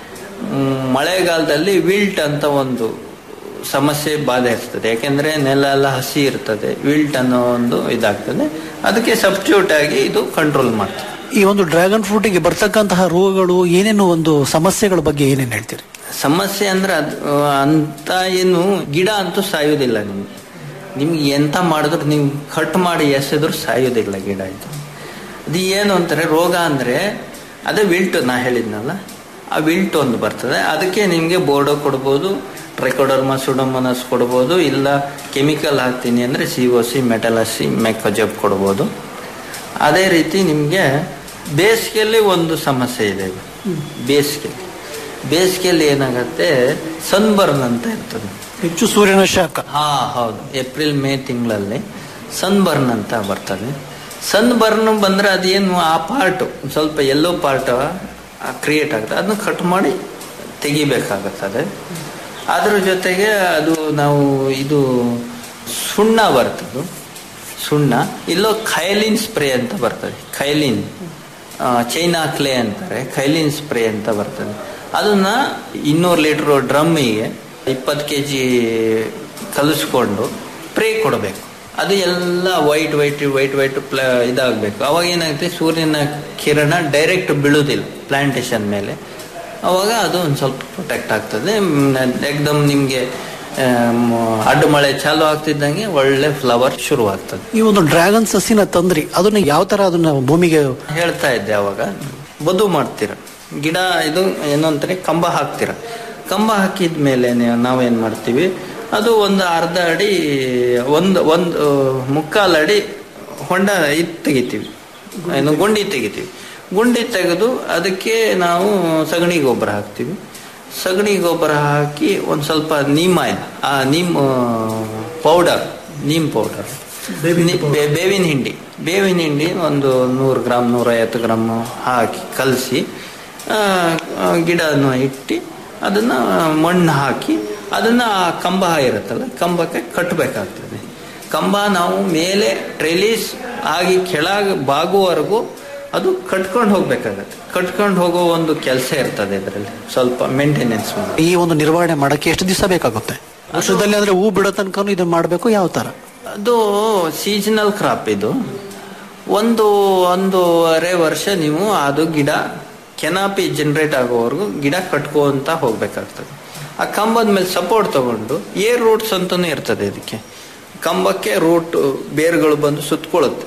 ಮಳೆಗಾಲದಲ್ಲಿ ವಿಲ್ಟ್ ಅಂತ ಒಂದು ಸಮಸ್ಯೆ ಬಾಧೆ ಇರ್ತದೆ ಯಾಕೆಂದ್ರೆ ನೆಲ ಎಲ್ಲ ಹಸಿ ಇರ್ತದೆ ವಿಲ್ಟ್ ಅನ್ನೋ ಒಂದು ಇದಾಗ್ತದೆ ಅದಕ್ಕೆ ಸಬ್ಸ್ಟಿಟ್ಯೂಟ್ ಆಗಿ ಇದು ಕಂಟ್ರೋಲ್ ಮಾಡ್ತದೆ ಈ ಒಂದು ಡ್ರ್ಯಾಗನ್ ಫ್ರೂಟಿಗೆ ಬರ್ತಕ್ಕಂತಹ ರೋಗಗಳು ಏನೇನು ಒಂದು ಸಮಸ್ಯೆಗಳ ಬಗ್ಗೆ ಏನೇನು ಹೇಳ್ತೀರಿ ಸಮಸ್ಯೆ ಅಂದ್ರೆ ಅದು ಅಂತ ಏನು ಗಿಡ ಅಂತೂ ಸಾಯೋದಿಲ್ಲ ನಿಮ್ಗೆ ನಿಮ್ಗೆ ಎಂತ ಮಾಡಿದ್ರು ನೀವು ಕಟ್ ಮಾಡಿ ಎಸೆದ್ರು ಸಾಯೋದಿಲ್ಲ ಗಿಡ ಇದು ಅದು ಏನು ಅಂತಾರೆ ರೋಗ ಅಂದ್ರೆ ಅದೇ ವಿಲ್ಟ್ ನಾ ಹೇಳಿದ್ನಲ್ಲ ಆ ವಿಲ್ಟ್ ಒಂದು ಬರ್ತದೆ ಅದಕ್ಕೆ ನಿಮಗೆ ಬೋರ್ಡೋ ಕೊಡ್ಬೋದು ಟ್ರೈಕೋಡರ್ಮಾ ಸುಡೋಮನಸ್ ಕೊಡ್ಬೋದು ಇಲ್ಲ ಕೆಮಿಕಲ್ ಹಾಕ್ತೀನಿ ಅಂದ್ರೆ ಸಿ ಒ ಸಿ ಮೆಟಲಸಿ ಮೆಕ್ಕೋಜಬ್ ಕೊಡ್ಬೋದು ಅದೇ ರೀತಿ ನಿಮಗೆ ಬೇಸಿಗೆಯಲ್ಲಿ ಒಂದು ಸಮಸ್ಯೆ ಇದೆ ಬೇಸಿಗೆ ಬೇಸಿಗೆಯಲ್ಲಿ ಏನಾಗತ್ತೆ ಸನ್ಬರ್ನ್ ಅಂತ ಇರ್ತದೆ ಹೆಚ್ಚು ಸೂರ್ಯನ ಶಾಖ ಹಾ ಹೌದು ಏಪ್ರಿಲ್ ಮೇ ತಿಂಗಳಲ್ಲಿ ಸನ್ಬರ್ನ್ ಅಂತ ಬರ್ತದೆ ಸನ್ಬರ್ನ್ ಬಂದ್ರೆ ಅದೇನು ಆ ಪಾರ್ಟ್ ಸ್ವಲ್ಪ ಎಲ್ಲೋ ಪಾರ್ಟ್ ಕ್ರಿಯೇಟ್ ಆಗುತ್ತೆ ಅದನ್ನ ಕಟ್ ಮಾಡಿ ತೆಗಿಬೇಕಾಗುತ್ತದೆ ಅದ್ರ ಜೊತೆಗೆ ಅದು ನಾವು ಇದು ಸುಣ್ಣ ಬರ್ತದೆ ಸುಣ್ಣ ಇಲ್ಲೋ ಖೈಲಿನ್ ಸ್ಪ್ರೇ ಅಂತ ಬರ್ತದೆ ಖೈಲಿನ್ ಆ, ಚೈನಾ ಕ್ಲೇ ಅಂತಾರೆ ಖೈಲಿನ್ ಸ್ಪ್ರೇ ಅಂತ ಬರ್ತದೆ ಅದನ್ನ ಇನ್ನೂರು ಲೀಟರ್ ಡ್ರಮ್ಮಿಗೆ ಇಪ್ಪತ್ತು ಕೆ ಜಿ ಕಲಿಸ್ಕೊಂಡು ಸ್ಪ್ರೇ ಕೊಡಬೇಕು ಅದು ಎಲ್ಲ ವೈಟ್ ವೈಟ್ ವೈಟ್ ವೈಟ್ ಪ್ಲ ಇದಾಗಬೇಕು ಅವಾಗ ಏನಾಗುತ್ತೆ ಸೂರ್ಯನ ಕಿರಣ ಡೈರೆಕ್ಟ್ ಬೀಳುವುದಿಲ್ಲ ಪ್ಲಾಂಟೇಶನ್ ಮೇಲೆ ಅವಾಗ ಅದು ಒಂದು ಸ್ವಲ್ಪ ಪ್ರೊಟೆಕ್ಟ್ ಆಗ್ತದೆ ಎಕ್ದಮ್ ನಿಮಗೆ ಅಡ್ಡ ಮಳೆ ಚಾಲು ಆಗ್ತಿದ್ದಂಗೆ ಒಳ್ಳೆ ಫ್ಲವರ್ ಶುರು ಆಗ್ತದೆ ಈ ಒಂದು ಡ್ರ್ಯಾಗನ್ ಸಸಿನ ತಂದ್ರಿ ಅದನ್ನ ಯಾವ ತರ ಅದನ್ನ ಭೂಮಿಗೆ ಹೇಳ್ತಾ ಇದ್ದೆ ಅವಾಗ ಬದು ಮಾಡ್ತೀರ ಗಿಡ ಇದು ಏನು ಅಂತಾರೆ ಕಂಬ ಹಾಕ್ತೀರ ಕಂಬ ಹಾಕಿದ ಮೇಲೆ ನಾವೇನ್ ಮಾಡ್ತೀವಿ ಅದು ಒಂದು ಅರ್ಧ ಅಡಿ ಒಂದು ಒಂದು ಮುಕ್ಕಾಲು ಅಡಿ ಹೊಂಡ ಇದು ತೆಗಿತೀವಿ ಏನು ಗುಂಡಿ ತೆಗಿತೀವಿ ಗುಂಡಿ ತೆಗೆದು ಅದಕ್ಕೆ ನಾವು ಸಗಣಿ ಗೊಬ್ಬರ ಹಾಕ್ತೀವಿ ಸಗಣಿ ಗೊಬ್ಬರ ಹಾಕಿ ಒಂದು ಸ್ವಲ್ಪ ನೀಮ್ ಆಯಿಲ್ ಆ ನೀಮ್ ಪೌಡರ್ ನೀಮ್ ಪೌಡರ್ ಬೇ- ಬೇವಿನ ಹಿಂಡಿ ಬೇವಿನ ಹಿಂಡಿ ಒಂದು ನೂರು ಗ್ರಾಮ್ ನೂರೈವತ್ತು ಗ್ರಾಮ್ ಹಾಕಿ ಕಲಸಿ ಗಿಡನ ಇಟ್ಟು ಅದನ್ನ ಮಣ್ಣು ಹಾಕಿ ಅದನ್ನ ಆ ಕಂಬ ಇರುತ್ತಲ್ಲ ಕಂಬಕ್ಕೆ ಕಟ್ಟಬೇಕಾಗ್ತದೆ ಕಂಬ ನಾವು ಮೇಲೆ ಟ್ರೆಲೀಸ್ ಆಗಿ ಕೆಳಗೆ ಬಾಗುವವರೆಗೂ ಅದು ಕಟ್ಕೊಂಡು ಹೋಗ್ಬೇಕಾಗತ್ತೆ ಕಟ್ಕೊಂಡು ಹೋಗೋ ಒಂದು ಕೆಲಸ ಇರ್ತದೆ ಇದರಲ್ಲಿ ಸ್ವಲ್ಪ ಮೇಂಟೆನೆನ್ಸ್ ಮಾಡಿ ಈ ಒಂದು ನಿರ್ವಹಣೆ ಮಾಡಕ್ಕೆ ಎಷ್ಟು ದಿವಸ ಬೇಕಾಗುತ್ತೆ ವರ್ಷದಲ್ಲಿ ಅಂದ್ರೆ ಹೂ ಬಿಡೋ ತನಕ ಇದನ್ನ ಮಾಡಬೇಕು ಯಾವ ತರ ಅದು ಸೀಸನಲ್ ಕ್ರಾಪ್ ಇದು ಒಂದು ಒಂದೂವರೆ ವರ್ಷ ನೀವು ಅದು ಗಿಡ ಕೆನಾಪಿ ಜನರೇಟ್ ಆಗೋವರೆಗೂ ಗಿಡ ಕಟ್ಕೊಂತ ಹೋಗ್ಬೇಕಾಗ್ತದೆ ಆ ಕಂಬದ ಮೇಲೆ ಸಪೋರ್ಟ್ ತಗೊಂಡು ಏರ್ ರೂಟ್ಸ್ ಅಂತಾನೆ ಇರ್ತದೆ ಇದಕ್ಕೆ ಕಂಬಕ್ಕೆ ರೂಟ್ ಬೇರುಗಳು ಬಂದು ಸುತ್ತಕೊಳ್ಳುತ್ತೆ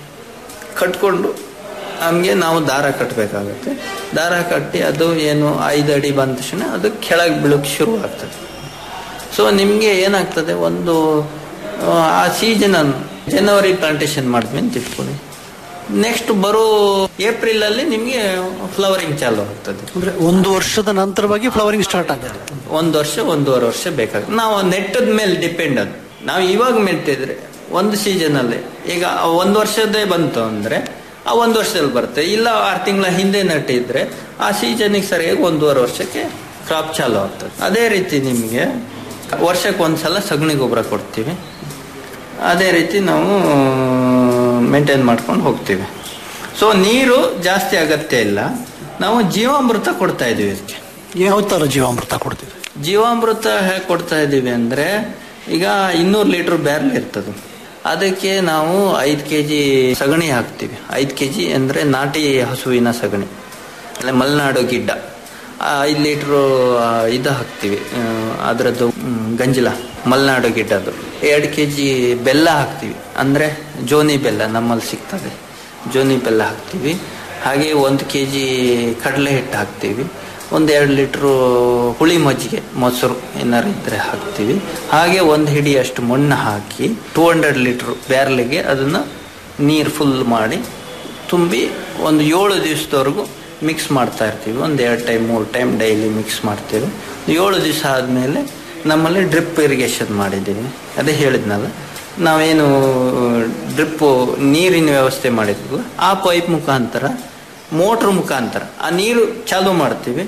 ಕಟ್ಕೊಂಡು ನಮಗೆ ನಾವು ದಾರ ಕಟ್ಟಬೇಕಾಗುತ್ತೆ ದಾರ ಕಟ್ಟಿ ಅದು ಏನು ಐದು ಅಡಿ ಬಂದ ತಕ್ಷಣ ಅದು ಕೆಳಗೆ ಬೀಳೋಕೆ ಶುರು ಆಗ್ತದೆ ಸೊ ನಿಮಗೆ ಏನಾಗ್ತದೆ ಒಂದು ಆ, ಆ ಸೀಸನ್ ಜನವರಿ ಪ್ಲಾಂಟೇಶನ್ ಮಾಡಿದ್ಮೇಲೆ ಅಂತ ಇಟ್ಕೊಳ್ಳಿ ನೆಕ್ಸ್ಟ್ ಬರೋ ಏಪ್ರಿಲ್ ಅಲ್ಲಿ ನಿಮಗೆ ಫ್ಲವರಿಂಗ್ ಚಾಲು ಆಗ್ತದೆ ಅಂದ್ರೆ ಒಂದು ವರ್ಷದ ನಂತರವಾಗಿ ಫ್ಲವರಿಂಗ್ ಸ್ಟಾರ್ಟ್ ಆಗುತ್ತೆ ಒಂದು ವರ್ಷ ಒಂದೂವರೆ ವರ್ಷ ಬೇಕಾಗುತ್ತೆ ನಾವು ನೆಟ್ಟದ ಮೇಲೆ ಡಿಪೆಂಡ್ ಅದು ನಾವು ಇವಾಗ ಮೆಟ್ಟಿದ್ರೆ ಒಂದು ಸೀಸನ್ ಅಲ್ಲಿ ಈಗ ಒಂದು ವರ್ಷದೇ ಬಂತು ಅಂದ್ರೆ ಆ ಒಂದು ವರ್ಷದಲ್ಲಿ ಬರುತ್ತೆ ಇಲ್ಲ ಆರು ತಿಂಗಳ ಹಿಂದೆ ನಟ್ಟಿದ್ರೆ ಆ ಸೀಸನ್ಗೆ ಸರಿಯಾಗಿ ಒಂದೂವರೆ ವರ್ಷಕ್ಕೆ ಕ್ರಾಪ್ ಚಾಲು ಆಗ್ತದೆ ಅದೇ ರೀತಿ ನಿಮಗೆ ವರ್ಷಕ್ಕೆ ಒಂದ್ಸಲ ಸಗಣಿ ಗೊಬ್ಬರ ಕೊಡ್ತೀವಿ ಅದೇ ರೀತಿ ನಾವು ಮೇಂಟೈನ್ ಮಾಡ್ಕೊಂಡು ಹೋಗ್ತೀವಿ ಸೊ ನೀರು ಜಾಸ್ತಿ ಅಗತ್ಯ ಇಲ್ಲ ನಾವು ಜೀವಾಮೃತ ಕೊಡ್ತಾ ಇದೀವಿ ಇದಕ್ಕೆ ಯಾವ ತರ ಜೀವಾಮೃತ ಕೊಡ್ತೀವಿ ಜೀವಾಮೃತ ಹೇಗೆ ಕೊಡ್ತಾ ಇದ್ದೀವಿ ಅಂದರೆ ಈಗ ಇನ್ನೂರು ಲೀಟರ್ ಬ್ಯಾರಲ್ ಇರ್ತದೆ ಅದಕ್ಕೆ ನಾವು ಐದು ಕೆ ಜಿ ಸಗಣಿ ಹಾಕ್ತೀವಿ ಐದು ಕೆ ಜಿ ಅಂದರೆ ನಾಟಿ ಹಸುವಿನ ಸಗಣಿ ಅಂದರೆ ಮಲೆನಾಡು ಗಿಡ್ಡ ಐದು ಲೀಟ್ರು ಇದು ಹಾಕ್ತೀವಿ ಆ, ಅದರದ್ದು ಮ್, ಗಂಜಲ ಮಲೆನಾಡು ಗಿಡ್ಡದು ಎರಡು ಕೆ ಜಿ ಬೆಲ್ಲ ಹಾಕ್ತೀವಿ ಅಂದರೆ ಜೋನಿ ಬೆಲ್ಲ ನಮ್ಮಲ್ಲಿ ಸಿಗ್ತದೆ ಜೋನಿ ಬೆಲ್ಲ ಹಾಕ್ತೀವಿ ಹಾಗೆ ಒಂದು ಕೆ ಜಿ ಕಡಲೆ ಹಿಟ್ಟು ಹಾಕ್ತೀವಿ ಒಂದು ಎರಡು ಲೀಟ್ರು ಹುಳಿ ಮಜ್ಜಿಗೆ ಮೊಸರು ಏನಾರು ಇದ್ರೆ ಹಾಕ್ತೀವಿ ಹಾಗೆ ಒಂದು ಹಿಡಿಯಷ್ಟು ಮಣ್ಣು ಹಾಕಿ ಟೂ ಹಂಡ್ರೆಡ್ ಲೀಟ್ರ್ ಬ್ಯಾರ್ಲಿಗೆ ಅದನ್ನು ನೀರು ಫುಲ್ ಮಾಡಿ ತುಂಬಿ ಒಂದು ಏಳು ದಿವಸದವರೆಗೂ ಮಿಕ್ಸ್ ಮಾಡ್ತಾ ಇರ್ತೀವಿ ಒಂದು ಎರಡು ಟೈಮ್ ಮೂರು ಟೈಮ್ ಡೈಲಿ ಮಿಕ್ಸ್ ಮಾಡ್ತೀವಿ ಏಳು ದಿವಸ ಆದಮೇಲೆ ನಮ್ಮಲ್ಲಿ ಡ್ರಿಪ್ ಇರಿಗೇಷನ್ ಮಾಡಿದ್ದೀವಿ ಅದೇ ಹೇಳಿದ್ನಲ್ಲ ನಾವೇನು ಡ್ರಿಪ್ಪು ನೀರಿನ ವ್ಯವಸ್ಥೆ ಮಾಡಿದ್ವಿ ಆ ಪೈಪ್ ಮುಖಾಂತರ ಮೋಟ್ರ್ ಮುಖಾಂತರ ಆ ನೀರು ಚಾಲು ಮಾಡ್ತೀವಿ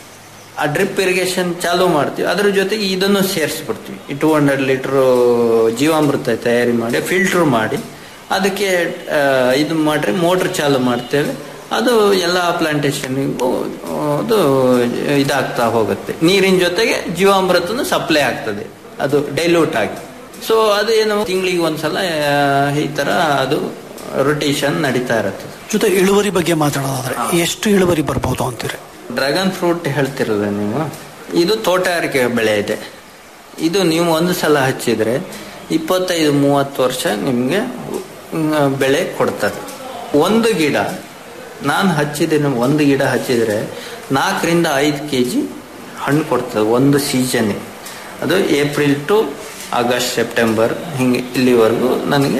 ಆ ಡ್ರಿಪ್ ಇರಿಗೇಷನ್ ಚಾಲು ಮಾಡ್ತೀವಿ ಅದ್ರ ಜೊತೆಗೆ ಇದನ್ನು ಸೇರಿಸ್ಬಿಡ್ತೀವಿ ಈ ಟೂ ಹಂಡ್ರೆಡ್ ಲೀಟ್ರ್ ಜೀವಾಮೃತ ತಯಾರಿ ಮಾಡಿ ಫಿಲ್ಟರ್ ಮಾಡಿ ಅದಕ್ಕೆ ಆ, ಇದು ಮಾಡ್ರೆ ಮೋಟ್ರ್ ಚಾಲು ಮಾಡ್ತೇವೆ ಅದು ಎಲ್ಲ ಪ್ಲಾಂಟೇಶನ್ಗೂ ಅದು ಇದಾಗ್ತಾ ಹೋಗುತ್ತೆ ನೀರಿನ ಜೊತೆಗೆ ಜೀವಾಮೃತನು ಸಪ್ಲೈ ಆಗ್ತದೆ ಅದು ಡೈಲ್ಯೂಟ್ ಆಗಿ ಸೊ ಅದು ಏನು ತಿಂಗಳಿಗೆ ಒಂದ್ಸಲ ಆ, ಈ ತರ ಅದು ರೊಟೇಷನ್ ನಡೀತಾ ಇರುತ್ತೆ ಜೊತೆ ಇಳುವರಿ ಬಗ್ಗೆ ಮಾತಾಡೋದಾದ್ರೆ ಎಷ್ಟು ಇಳುವರಿ ಬರ್ಬೋದು ಅಂತೀರಿ ಡ್ರ್ಯಾಗನ್ ಫ್ರೂಟ್ ಹೇಳ್ತಿರಲ್ಲ ನೀವು ಇದು ತೋಟಗಾರಿಕೆ ಬೆಳೆ ಇದೆ ಇದು ನೀವು ಒಂದು ಸಲ ಹಚ್ಚಿದ್ರೆ ಇಪ್ಪತ್ತೈದು ಮೂವತ್ತು ವರ್ಷ ನಿಮಗೆ ಬೆಳೆ ಕೊಡ್ತದೆ ಒಂದು ಗಿಡ ನಾನು ಹಚ್ಚಿದ್ದೀನಿ ಒಂದು ಗಿಡ ಹಚ್ಚಿದ್ರೆ ನಾಲ್ಕರಿಂದ ಐದು ಕೆ ಜಿ ಹಣ್ಣು ಕೊಡ್ತದೆ ಒಂದು ಸೀಸನ್ ಅದು ಏಪ್ರಿಲ್ ಟು ಆಗಸ್ಟ್ ಸೆಪ್ಟೆಂಬರ್ ಹಿಂಗೆ ಇಲ್ಲಿವರೆಗೂ ನನಗೆ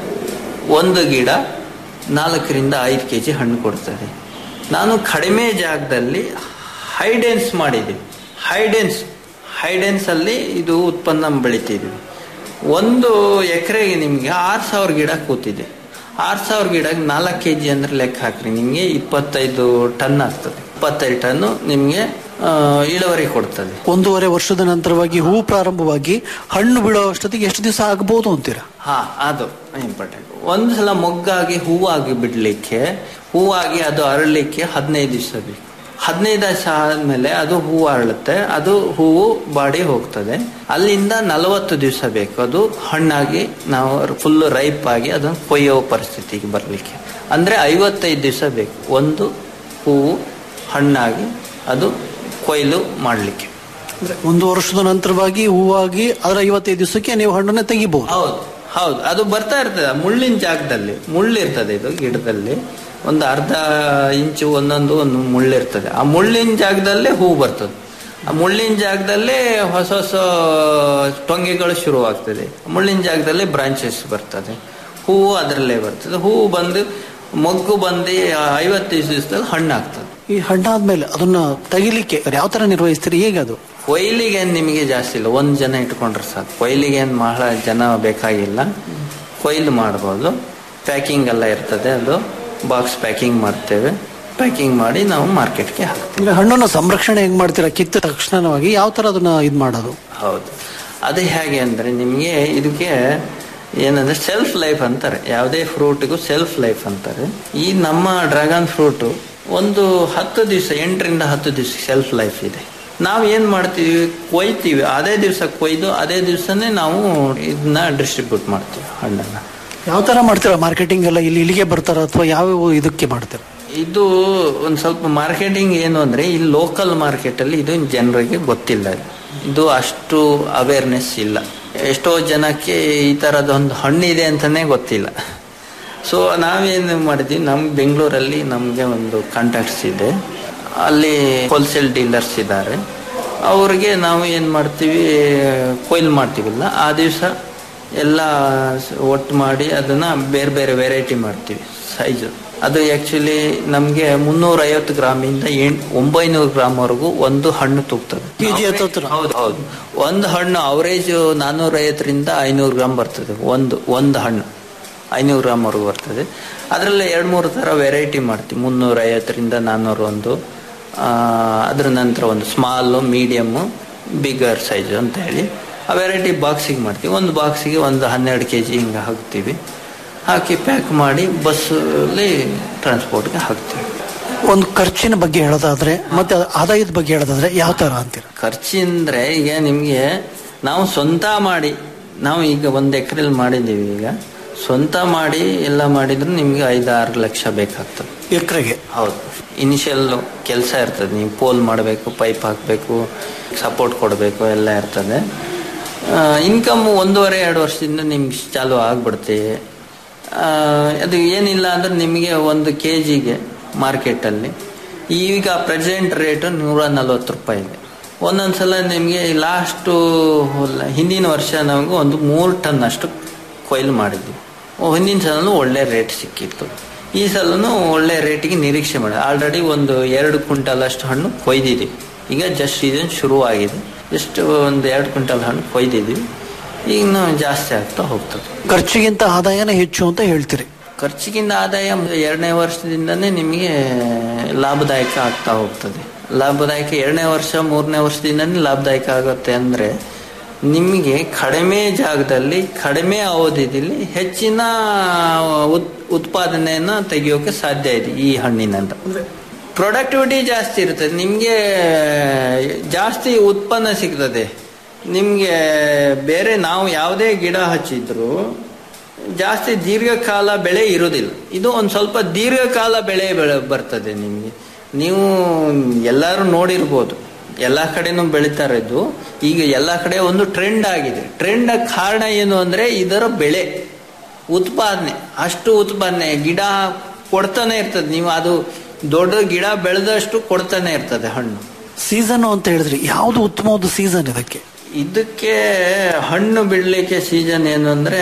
ಒಂದು ಗಿಡ ನಾಲ್ಕರಿಂದ ಐದು ಕೆ ಜಿ ಹಣ್ಣು ಕೊಡ್ತದೆ ನಾನು ಕಡಿಮೆ ಜಾಗದಲ್ಲಿ ಹೈಡೆನ್ಸ್ ಮಾಡಿದ್ದೀನಿ ಹೈಡೆನ್ಸ್ ಹೈಡೆನ್ಸ್ ಅಲ್ಲಿ ಇದು ಉತ್ಪನ್ನ ಬೆಳಿತಿದ್ವಿ ಒಂದು ಎಕರೆಗೆ ನಿಮಗೆ ಆರು ಸಾವಿರ ಗಿಡ ಕೂತಿದೆ ಆರು ಸಾವಿರ ಗಿಡಕ್ಕೆ ನಾಲ್ಕು ಕೆ ಜಿ ಅಂದ್ರೆ ಲೆಕ್ಕ ಹಾಕ್ರಿ ನಿಮಗೆ ಇಪ್ಪತ್ತೈದು ಟನ್ ಆಗ್ತದೆ ಇಪ್ಪತ್ತೈದು ಟನ್ನು ನಿಮಗೆ ಆ, ಇಳುವರಿ ಕೊಡ್ತದೆ ಒಂದೂವರೆ ವರ್ಷದ ನಂತರವಾಗಿ ಹೂ ಪ್ರಾರಂಭವಾಗಿ ಹಣ್ಣು ಬಿಡೋ ಅಷ್ಟೊತ್ತಿಗೆ ಎಷ್ಟು ದಿವಸ ಆಗ್ಬೋದು ಅಂತೀರಾ ಹಾ ಅದು ಇಂಪಾರ್ಟೆಂಟ್ ಒಂದು ಸಲ ಮೊಗ್ಗಾಗಿ ಹೂವಾಗಿ ಬಿಡ್ಲಿಕ್ಕೆ ಹೂವಾಗಿ ಅದು ಅರಳಲಿಕ್ಕೆ ಹದಿನೈದು ದಿವಸ ಬೇಕು ಹದಿನೈದು ದಿವಸ ಆದ್ಮೇಲೆ ಅದು ಹೂವು ಅರಳುತ್ತೆ ಅದು ಹೂವು ಬಾಡಿ ಹೋಗ್ತದೆ ಅಲ್ಲಿಂದ ನಲವತ್ತು ದಿವಸ ಬೇಕು ಅದು ಹಣ್ಣಾಗಿ ನಾವು ಫುಲ್ ರೈಪ್ ಆಗಿ ಅದನ್ನು ಕೊಯ್ಯೋ ಪರಿಸ್ಥಿತಿಗೆ ಬರಲಿಕ್ಕೆ ಅಂದ್ರೆ ಐವತ್ತೈದು ದಿವಸ ಬೇಕು ಒಂದು ಹೂವು ಹಣ್ಣಾಗಿ ಅದು ಕೊಯ್ಲು ಮಾಡಲಿಕ್ಕೆ ಅಂದ್ರೆ ಒಂದು ವರ್ಷದ ನಂತರವಾಗಿ ಹೂವಾಗಿ ಅದರ ಐವತ್ತೈದು ದಿವಸಕ್ಕೆ ನೀವು ಹಣ್ಣನ್ನ ತೆಗಿಬಹುದು ಹೌದು ಹೌದು ಅದು ಬರ್ತಾ ಇರ್ತದೆ ಮುಳ್ಳಿನ ಜಾಗದಲ್ಲಿ ಮುಳ್ಳಿರ್ತದೆ ಇದು ಗಿಡದಲ್ಲಿ ಒಂದು ಅರ್ಧ ಇಂಚು ಒಂದೊಂದು ಒಂದು ಮುಳ್ಳಿರ್ತದೆ ಆ ಮುಳ್ಳಿನ ಜಾಗದಲ್ಲೇ ಹೂ ಬರ್ತದೆ ಆ ಮುಳ್ಳಿನ ಜಾಗದಲ್ಲೇ ಹೊಸ ಹೊಸ ಟೊಂಗೆಗಳು ಶುರುವಾಗ್ತದೆ ಮುಳ್ಳಿನ ಜಾಗದಲ್ಲೇ ಬ್ರಾಂಚಸ್ ಬರ್ತದೆ ಹೂವು ಅದರಲ್ಲೇ ಬರ್ತದೆ ಹೂವು ಬಂದು ಮೊಗ್ಗು ಬಂದು ಐವತ್ತೈದು ದಿವಸದಲ್ಲಿ ಹಣ್ಣಾಗ್ತದೆ ಈ ಹಣ್ಣಾದ್ಮೇಲೆ ಅದನ್ನ ತೆಗಿಲಿಕ್ಕೆ ಯಾವ ತರ ನಿರ್ವಹಿಸ್ತೀರಿ ಹೇಗೆ ಅದು ಕೊಯ್ಲಿಗೆ ಏನ್ ನಿಮಗೆ ಜಾಸ್ತಿ ಇಲ್ಲ ಒಂದ್ ಜನ ಇಟ್ಕೊಂಡ್ರೆ ಸಾಕು ಕೊಯ್ಲಿಗೆ ಏನ್ ಬಹಳ ಜನ ಬೇಕಾಗಿಲ್ಲ ಕೊಯ್ಲು ಮಾಡ್ಬೋದು ಪ್ಯಾಕಿಂಗ್ ಎಲ್ಲ ಇರ್ತದೆ ಅದು ಬಾಕ್ಸ್ ಪ್ಯಾಕಿಂಗ್ ಮಾಡ್ತೇವೆ ಪ್ಯಾಕಿಂಗ್ ಮಾಡಿ ನಾವು ಮಾರ್ಕೆಟ್ಗೆ ಹಾಕ್ತೀವಿ ಅಂದ್ರೆ ಹಣ್ಣನ್ನ ಸಂರಕ್ಷಣೆ ಹೆಂಗ್ ಮಾಡ್ತೀರಾ ಕಿತ್ತ ತಕ್ಷಣವಾಗಿ ಯಾವ ತರ ಅದನ್ನ ಇದ್ ಮಾಡೋದು ಹೌದು ಅದು ಹೇಗೆ ಅಂದ್ರೆ ನಿಮಗೆ ಇದಕ್ಕೆ ಏನಂದ್ರೆ ಸೆಲ್ಫ್ ಲೈಫ್ ಅಂತಾರೆ ಯಾವುದೇ ಫ್ರೂಟ್ಗೂ ಸೆಲ್ಫ್ ಲೈಫ್ ಅಂತಾರೆ ಈ ನಮ್ಮ ಡ್ರ್ಯಾಗನ್ ಫ್ರೂಟು ಒಂದು ಹತ್ತು ದಿವಸ ಎಂಟರಿಂದ ಹತ್ತು ದಿವಸ ಸೆಲ್ಫ್ ಲೈಫ್ ಇದೆ ನಾವು ಏನು ಮಾಡ್ತೀವಿ ಕೊಯ್ತೀವಿ ಅದೇ ದಿವಸ ಕೊಯ್ದು ಅದೇ ದಿವಸನೇ ನಾವು ಇದನ್ನ ಡಿಸ್ಟ್ರಿಬ್ಯೂಟ್ ಮಾಡ್ತೀವಿ ಹಣ್ಣನ್ನು ಯಾವ ತರ ಮಾಡ್ತೀರಾ ಮಾರ್ಕೆಟಿಂಗ್ ಎಲ್ಲ ಇಲ್ಲಿ ಇಲ್ಲಿಗೆ ಬರ್ತಾರ ಅಥವಾ ಯಾವ ಇದಕ್ಕೆ ಮಾಡ್ತೀರಾ ಇದು ಒಂದು ಸ್ವಲ್ಪ ಮಾರ್ಕೆಟಿಂಗ್ ಏನು ಅಂದ್ರೆ ಈ ಲೋಕಲ್ ಮಾರ್ಕೆಟ್ ಅಲ್ಲಿ ಇದು ಜನರಿಗೆ ಗೊತ್ತಿಲ್ಲ ಇದು. ಇದು ಅಷ್ಟು ಅವೇರ್ನೆಸ್ ಇಲ್ಲ ಎಷ್ಟೋ ಜನಕ್ಕೆ ಈ ತರದೊಂದು ಹಣ್ಣಿದೆ ಅಂತಾನೆ ಗೊತ್ತಿಲ್ಲ ಸೊ ನಾವೇನು ಮಾಡಿದ್ವಿ ನಮ್ಮ ಬೆಂಗಳೂರಲ್ಲಿ ನಮಗೆ ಒಂದು ಕಾಂಟ್ಯಾಕ್ಟ್ಸ್ ಇದೆ ಅಲ್ಲಿ ಹೋಲ್ಸೇಲ್ ಡೀಲರ್ಸ್ ಇದ್ದಾರೆ ಅವ್ರಿಗೆ ನಾವು ಏನು ಮಾಡ್ತೀವಿ ಕೊಯ್ಲು ಮಾಡ್ತೀವಲ್ಲ ಆ ದಿವಸ ಎಲ್ಲ ಸ- ಒಟ್ಟು ಮಾಡಿ ಅದನ್ನ ಬೇರೆ ಬೇರೆ ವೆರೈಟಿ ಮಾಡ್ತೀವಿ ಸೈಜು ಅದು ಆ್ಯಕ್ಚುಲಿ ನಮಗೆ ಮುನ್ನೂರ ಐವತ್ತು ಗ್ರಾಮಿಂದ ಎಂಟ್ ಒಂಬೈನೂರು ಗ್ರಾಮ್ವರೆಗೂ ಒಂದು ಹಣ್ಣು ತೂಗ್ತದೆ ಕೆಜಿ ಹತ್ತತ್ರ ಹೌದು ಹೌದು ಒಂದು ಹಣ್ಣು ಅವರೇಜ್ ನಾನ್ನೂರ ಐವತ್ತರಿಂದ ಐನೂರು ಗ್ರಾಮ್ ಬರ್ತದೆ ಒಂದು ಒಂದು ಹಣ್ಣು ಐನೂರು ಗ್ರಾಮ್ವರೆಗೂ ಬರ್ತದೆ ಅದರಲ್ಲಿ ಎರಡು ಮೂರು ಥರ ವೆರೈಟಿ ಮಾಡ್ತೀವಿ ಮುನ್ನೂರ ಐವತ್ತರಿಂದ ನಾನ್ನೂರು ಒಂದು ಆ, ಅದ್ರ ನಂತರ ಒಂದು ಸ್ಮಾಲು ಮೀಡಿಯಮ್ಮು ಬಿಗರ್ ಸೈಜು ಅಂತ ಹೇಳಿ ಆ ವೆರೈಟಿ ಬಾಕ್ಸಿಗೆ ಮಾಡ್ತೀವಿ ಒಂದು ಬಾಕ್ಸಿಗೆ ಒಂದು ಹನ್ನೆರಡು ಕೆ ಜಿ ಹಿಂಗೆ ಹಾಕ್ತೀವಿ ಹಾಕಿ ಪ್ಯಾಕ್ ಮಾಡಿ ಬಸ್ಸಲ್ಲಿ ಟ್ರಾನ್ಸ್ಪೋರ್ಟ್ಗೆ ಹಾಕ್ತೀವಿ ಒಂದು ಖರ್ಚಿನ ಬಗ್ಗೆ ಹೇಳೋದಾದ್ರೆ ಮತ್ತೆ ಅದ್ ಆದಾಯದ ಬಗ್ಗೆ ಹೇಳೋದಾದ್ರೆ ಯಾವ ತರ ಅಂತೀರಾ ಖರ್ಚಂದ್ರೆ ಈಗ ನಿಮಗೆ ನಾವು ಸ್ವಂತ ಮಾಡಿ ನಾವು ಈಗ ಒಂದು ಎಕರೆಲಿ ಮಾಡಿದ್ದೀವಿ ಈಗ ಸ್ವಂತ ಮಾಡಿ ಎಲ್ಲ ಮಾಡಿದ್ರೆ ನಿಮಗೆ ಐದು ಆರು ಲಕ್ಷ ಬೇಕಾಗ್ತದೆ ಎಕರೆಗೆ ಹೌದು ಇನಿಷಿಯಲ್ ಕೆಲಸ ಇರ್ತದೆ ನೀವು ಪೋಲ್ ಮಾಡಬೇಕು ಪೈಪ್ ಹಾಕಬೇಕು ಸಪೋರ್ಟ್ ಕೊಡಬೇಕು ಎಲ್ಲ ಇರ್ತದೆ ಇನ್ಕಮ್ ಒಂದೂವರೆ ಎರಡು ವರ್ಷದಿಂದ ನಿಮ್ಗೆ ಚಾಲು ಆಗ್ಬಿಡುತ್ತೆ ಆ, ಅದು ಏನಿಲ್ಲ ಅಂದ್ರೆ ನಿಮಗೆ ಒಂದು ಕೆ ಜಿಗೆ ಮಾರ್ಕೆಟಲ್ಲಿ ಈಗ ಪ್ರೆಸೆಂಟ್ ರೇಟು ನೂರ ನಲ್ವತ್ತು ರೂಪಾಯಿ ಇದೆ ಒಂದೊಂದ್ಸಲ ನಿಮಗೆ ಲಾಸ್ಟು ಹಿಂದಿನ ವರ್ಷ ನಮಗೆ ಒಂದು ಮೂರು ಟನ್ ಅಷ್ಟು ಕೊಯ್ಲು ಮಾಡಿದ್ವಿ ಓ, ಹಿಂದಿನ ಸಲನೂ ಒಳ್ಳೆ ರೇಟ್ ಸಿಕ್ಕಿತ್ತು ಈ ಸಲನೂ ಒಳ್ಳೆ ರೇಟಿಗೆ ನಿರೀಕ್ಷೆ ಮಾಡಿ ಆಲ್ರೆಡಿ ಒಂದು ಎರಡು ಕ್ವಿಂಟಲ್ ಅಷ್ಟು ಹಣ್ಣು ಕೊಯ್ದಿದ್ದೀವಿ ಈಗ ಜಸ್ಟ್ ಸೀಸನ್ ಶುರುವಾಗಿದೆ ಜಸ್ಟ್ ಒಂದು ಎರಡು ಕ್ವಿಂಟಲ್ ಹಣ್ಣು ಕೊಯ್ದಿದ್ದೀವಿ ಈಗ ಇನ್ನು ಜಾಸ್ತಿ ಆಗ್ತಾ ಹೋಗ್ತದೆ ಖರ್ಚಿಗಿಂತ ಆದಾಯನೇ ಹೆಚ್ಚು ಅಂತ ಹೇಳ್ತೀರಿ ಖರ್ಚಿಗಿಂತ ಆದಾಯ ಎರಡನೇ ವರ್ಷದಿಂದನೇ ನಿಮಗೆ ಲಾಭದಾಯಕ ಆಗ್ತಾ ಹೋಗ್ತದೆ ಲಾಭದಾಯಕ ಎರಡನೇ ವರ್ಷ ಮೂರನೇ ವರ್ಷದಿಂದನೇ ಲಾಭದಾಯಕ ಆಗುತ್ತೆ ಅಂದ್ರೆ ನಿಮಗೆ ಕಡಿಮೆ ಜಾಗದಲ್ಲಿ ಕಡಿಮೆ ಅವಧಿಯಲ್ಲಿ ಹೆಚ್ಚಿನ ಉತ್ ಉತ್ಪಾದನೆಯನ್ನ ತೆಗೆಯೋಕೆ ಸಾಧ್ಯ ಇದೆ ಈ ಹಣ್ಣಿನಿಂದ ಪ್ರೊಡಕ್ಟಿವಿಟಿ ಜಾಸ್ತಿ ಇರ್ತದೆ ನಿಮಗೆ ಜಾಸ್ತಿ ಉತ್ಪನ್ನ ಸಿಗ್ತದೆ ನಿಮಗೆ ಬೇರೆ ನಾವು ಯಾವುದೇ ಗಿಡ ಹಚ್ಚಿದ್ರು ಜಾಸ್ತಿ ದೀರ್ಘಕಾಲ ಬೆಳೆ ಇರೋದಿಲ್ಲ ಇದು ಒಂದು ಸ್ವಲ್ಪ ದೀರ್ಘಕಾಲ ಬೆಳೆ ಬೆಳೆ ಬರ್ತದೆ ನಿಮಗೆ ನೀವು ಎಲ್ಲರೂ ನೋಡಿರ್ಬೋದು ಎಲ್ಲ ಕಡೆನೂ ಬೆಳೀತಾರೆ ಇದು ಈಗ ಎಲ್ಲ ಕಡೆ ಒಂದು ಟ್ರೆಂಡ್ ಆಗಿದೆ ಟ್ರೆಂಡ್ ಕಾರಣ ಏನು ಅಂದ್ರೆ ಇದರ ಬೆಳೆ ಉತ್ಪಾದನೆ ಅಷ್ಟು ಉತ್ಪಾದನೆ ಗಿಡ ಕೊಡ್ತಾನೆ ಇರ್ತದೆ ನೀವು ಅದು ದೊಡ್ಡ ಗಿಡ ಬೆಳೆದಷ್ಟು ಕೊಡ್ತಾನೆ ಇರ್ತದೆ ಹಣ್ಣು ಸೀಸನ್ ಅಂತ ಹೇಳಿದ್ರಿ ಯಾವ್ದು ಉತ್ತಮವಾದ ಸೀಸನ್ ಇದಕ್ಕೆ ಇದಕ್ಕೆ ಹಣ್ಣು ಬಿಡಲಿಕ್ಕೆ ಸೀಸನ್ ಏನು ಅಂದ್ರೆ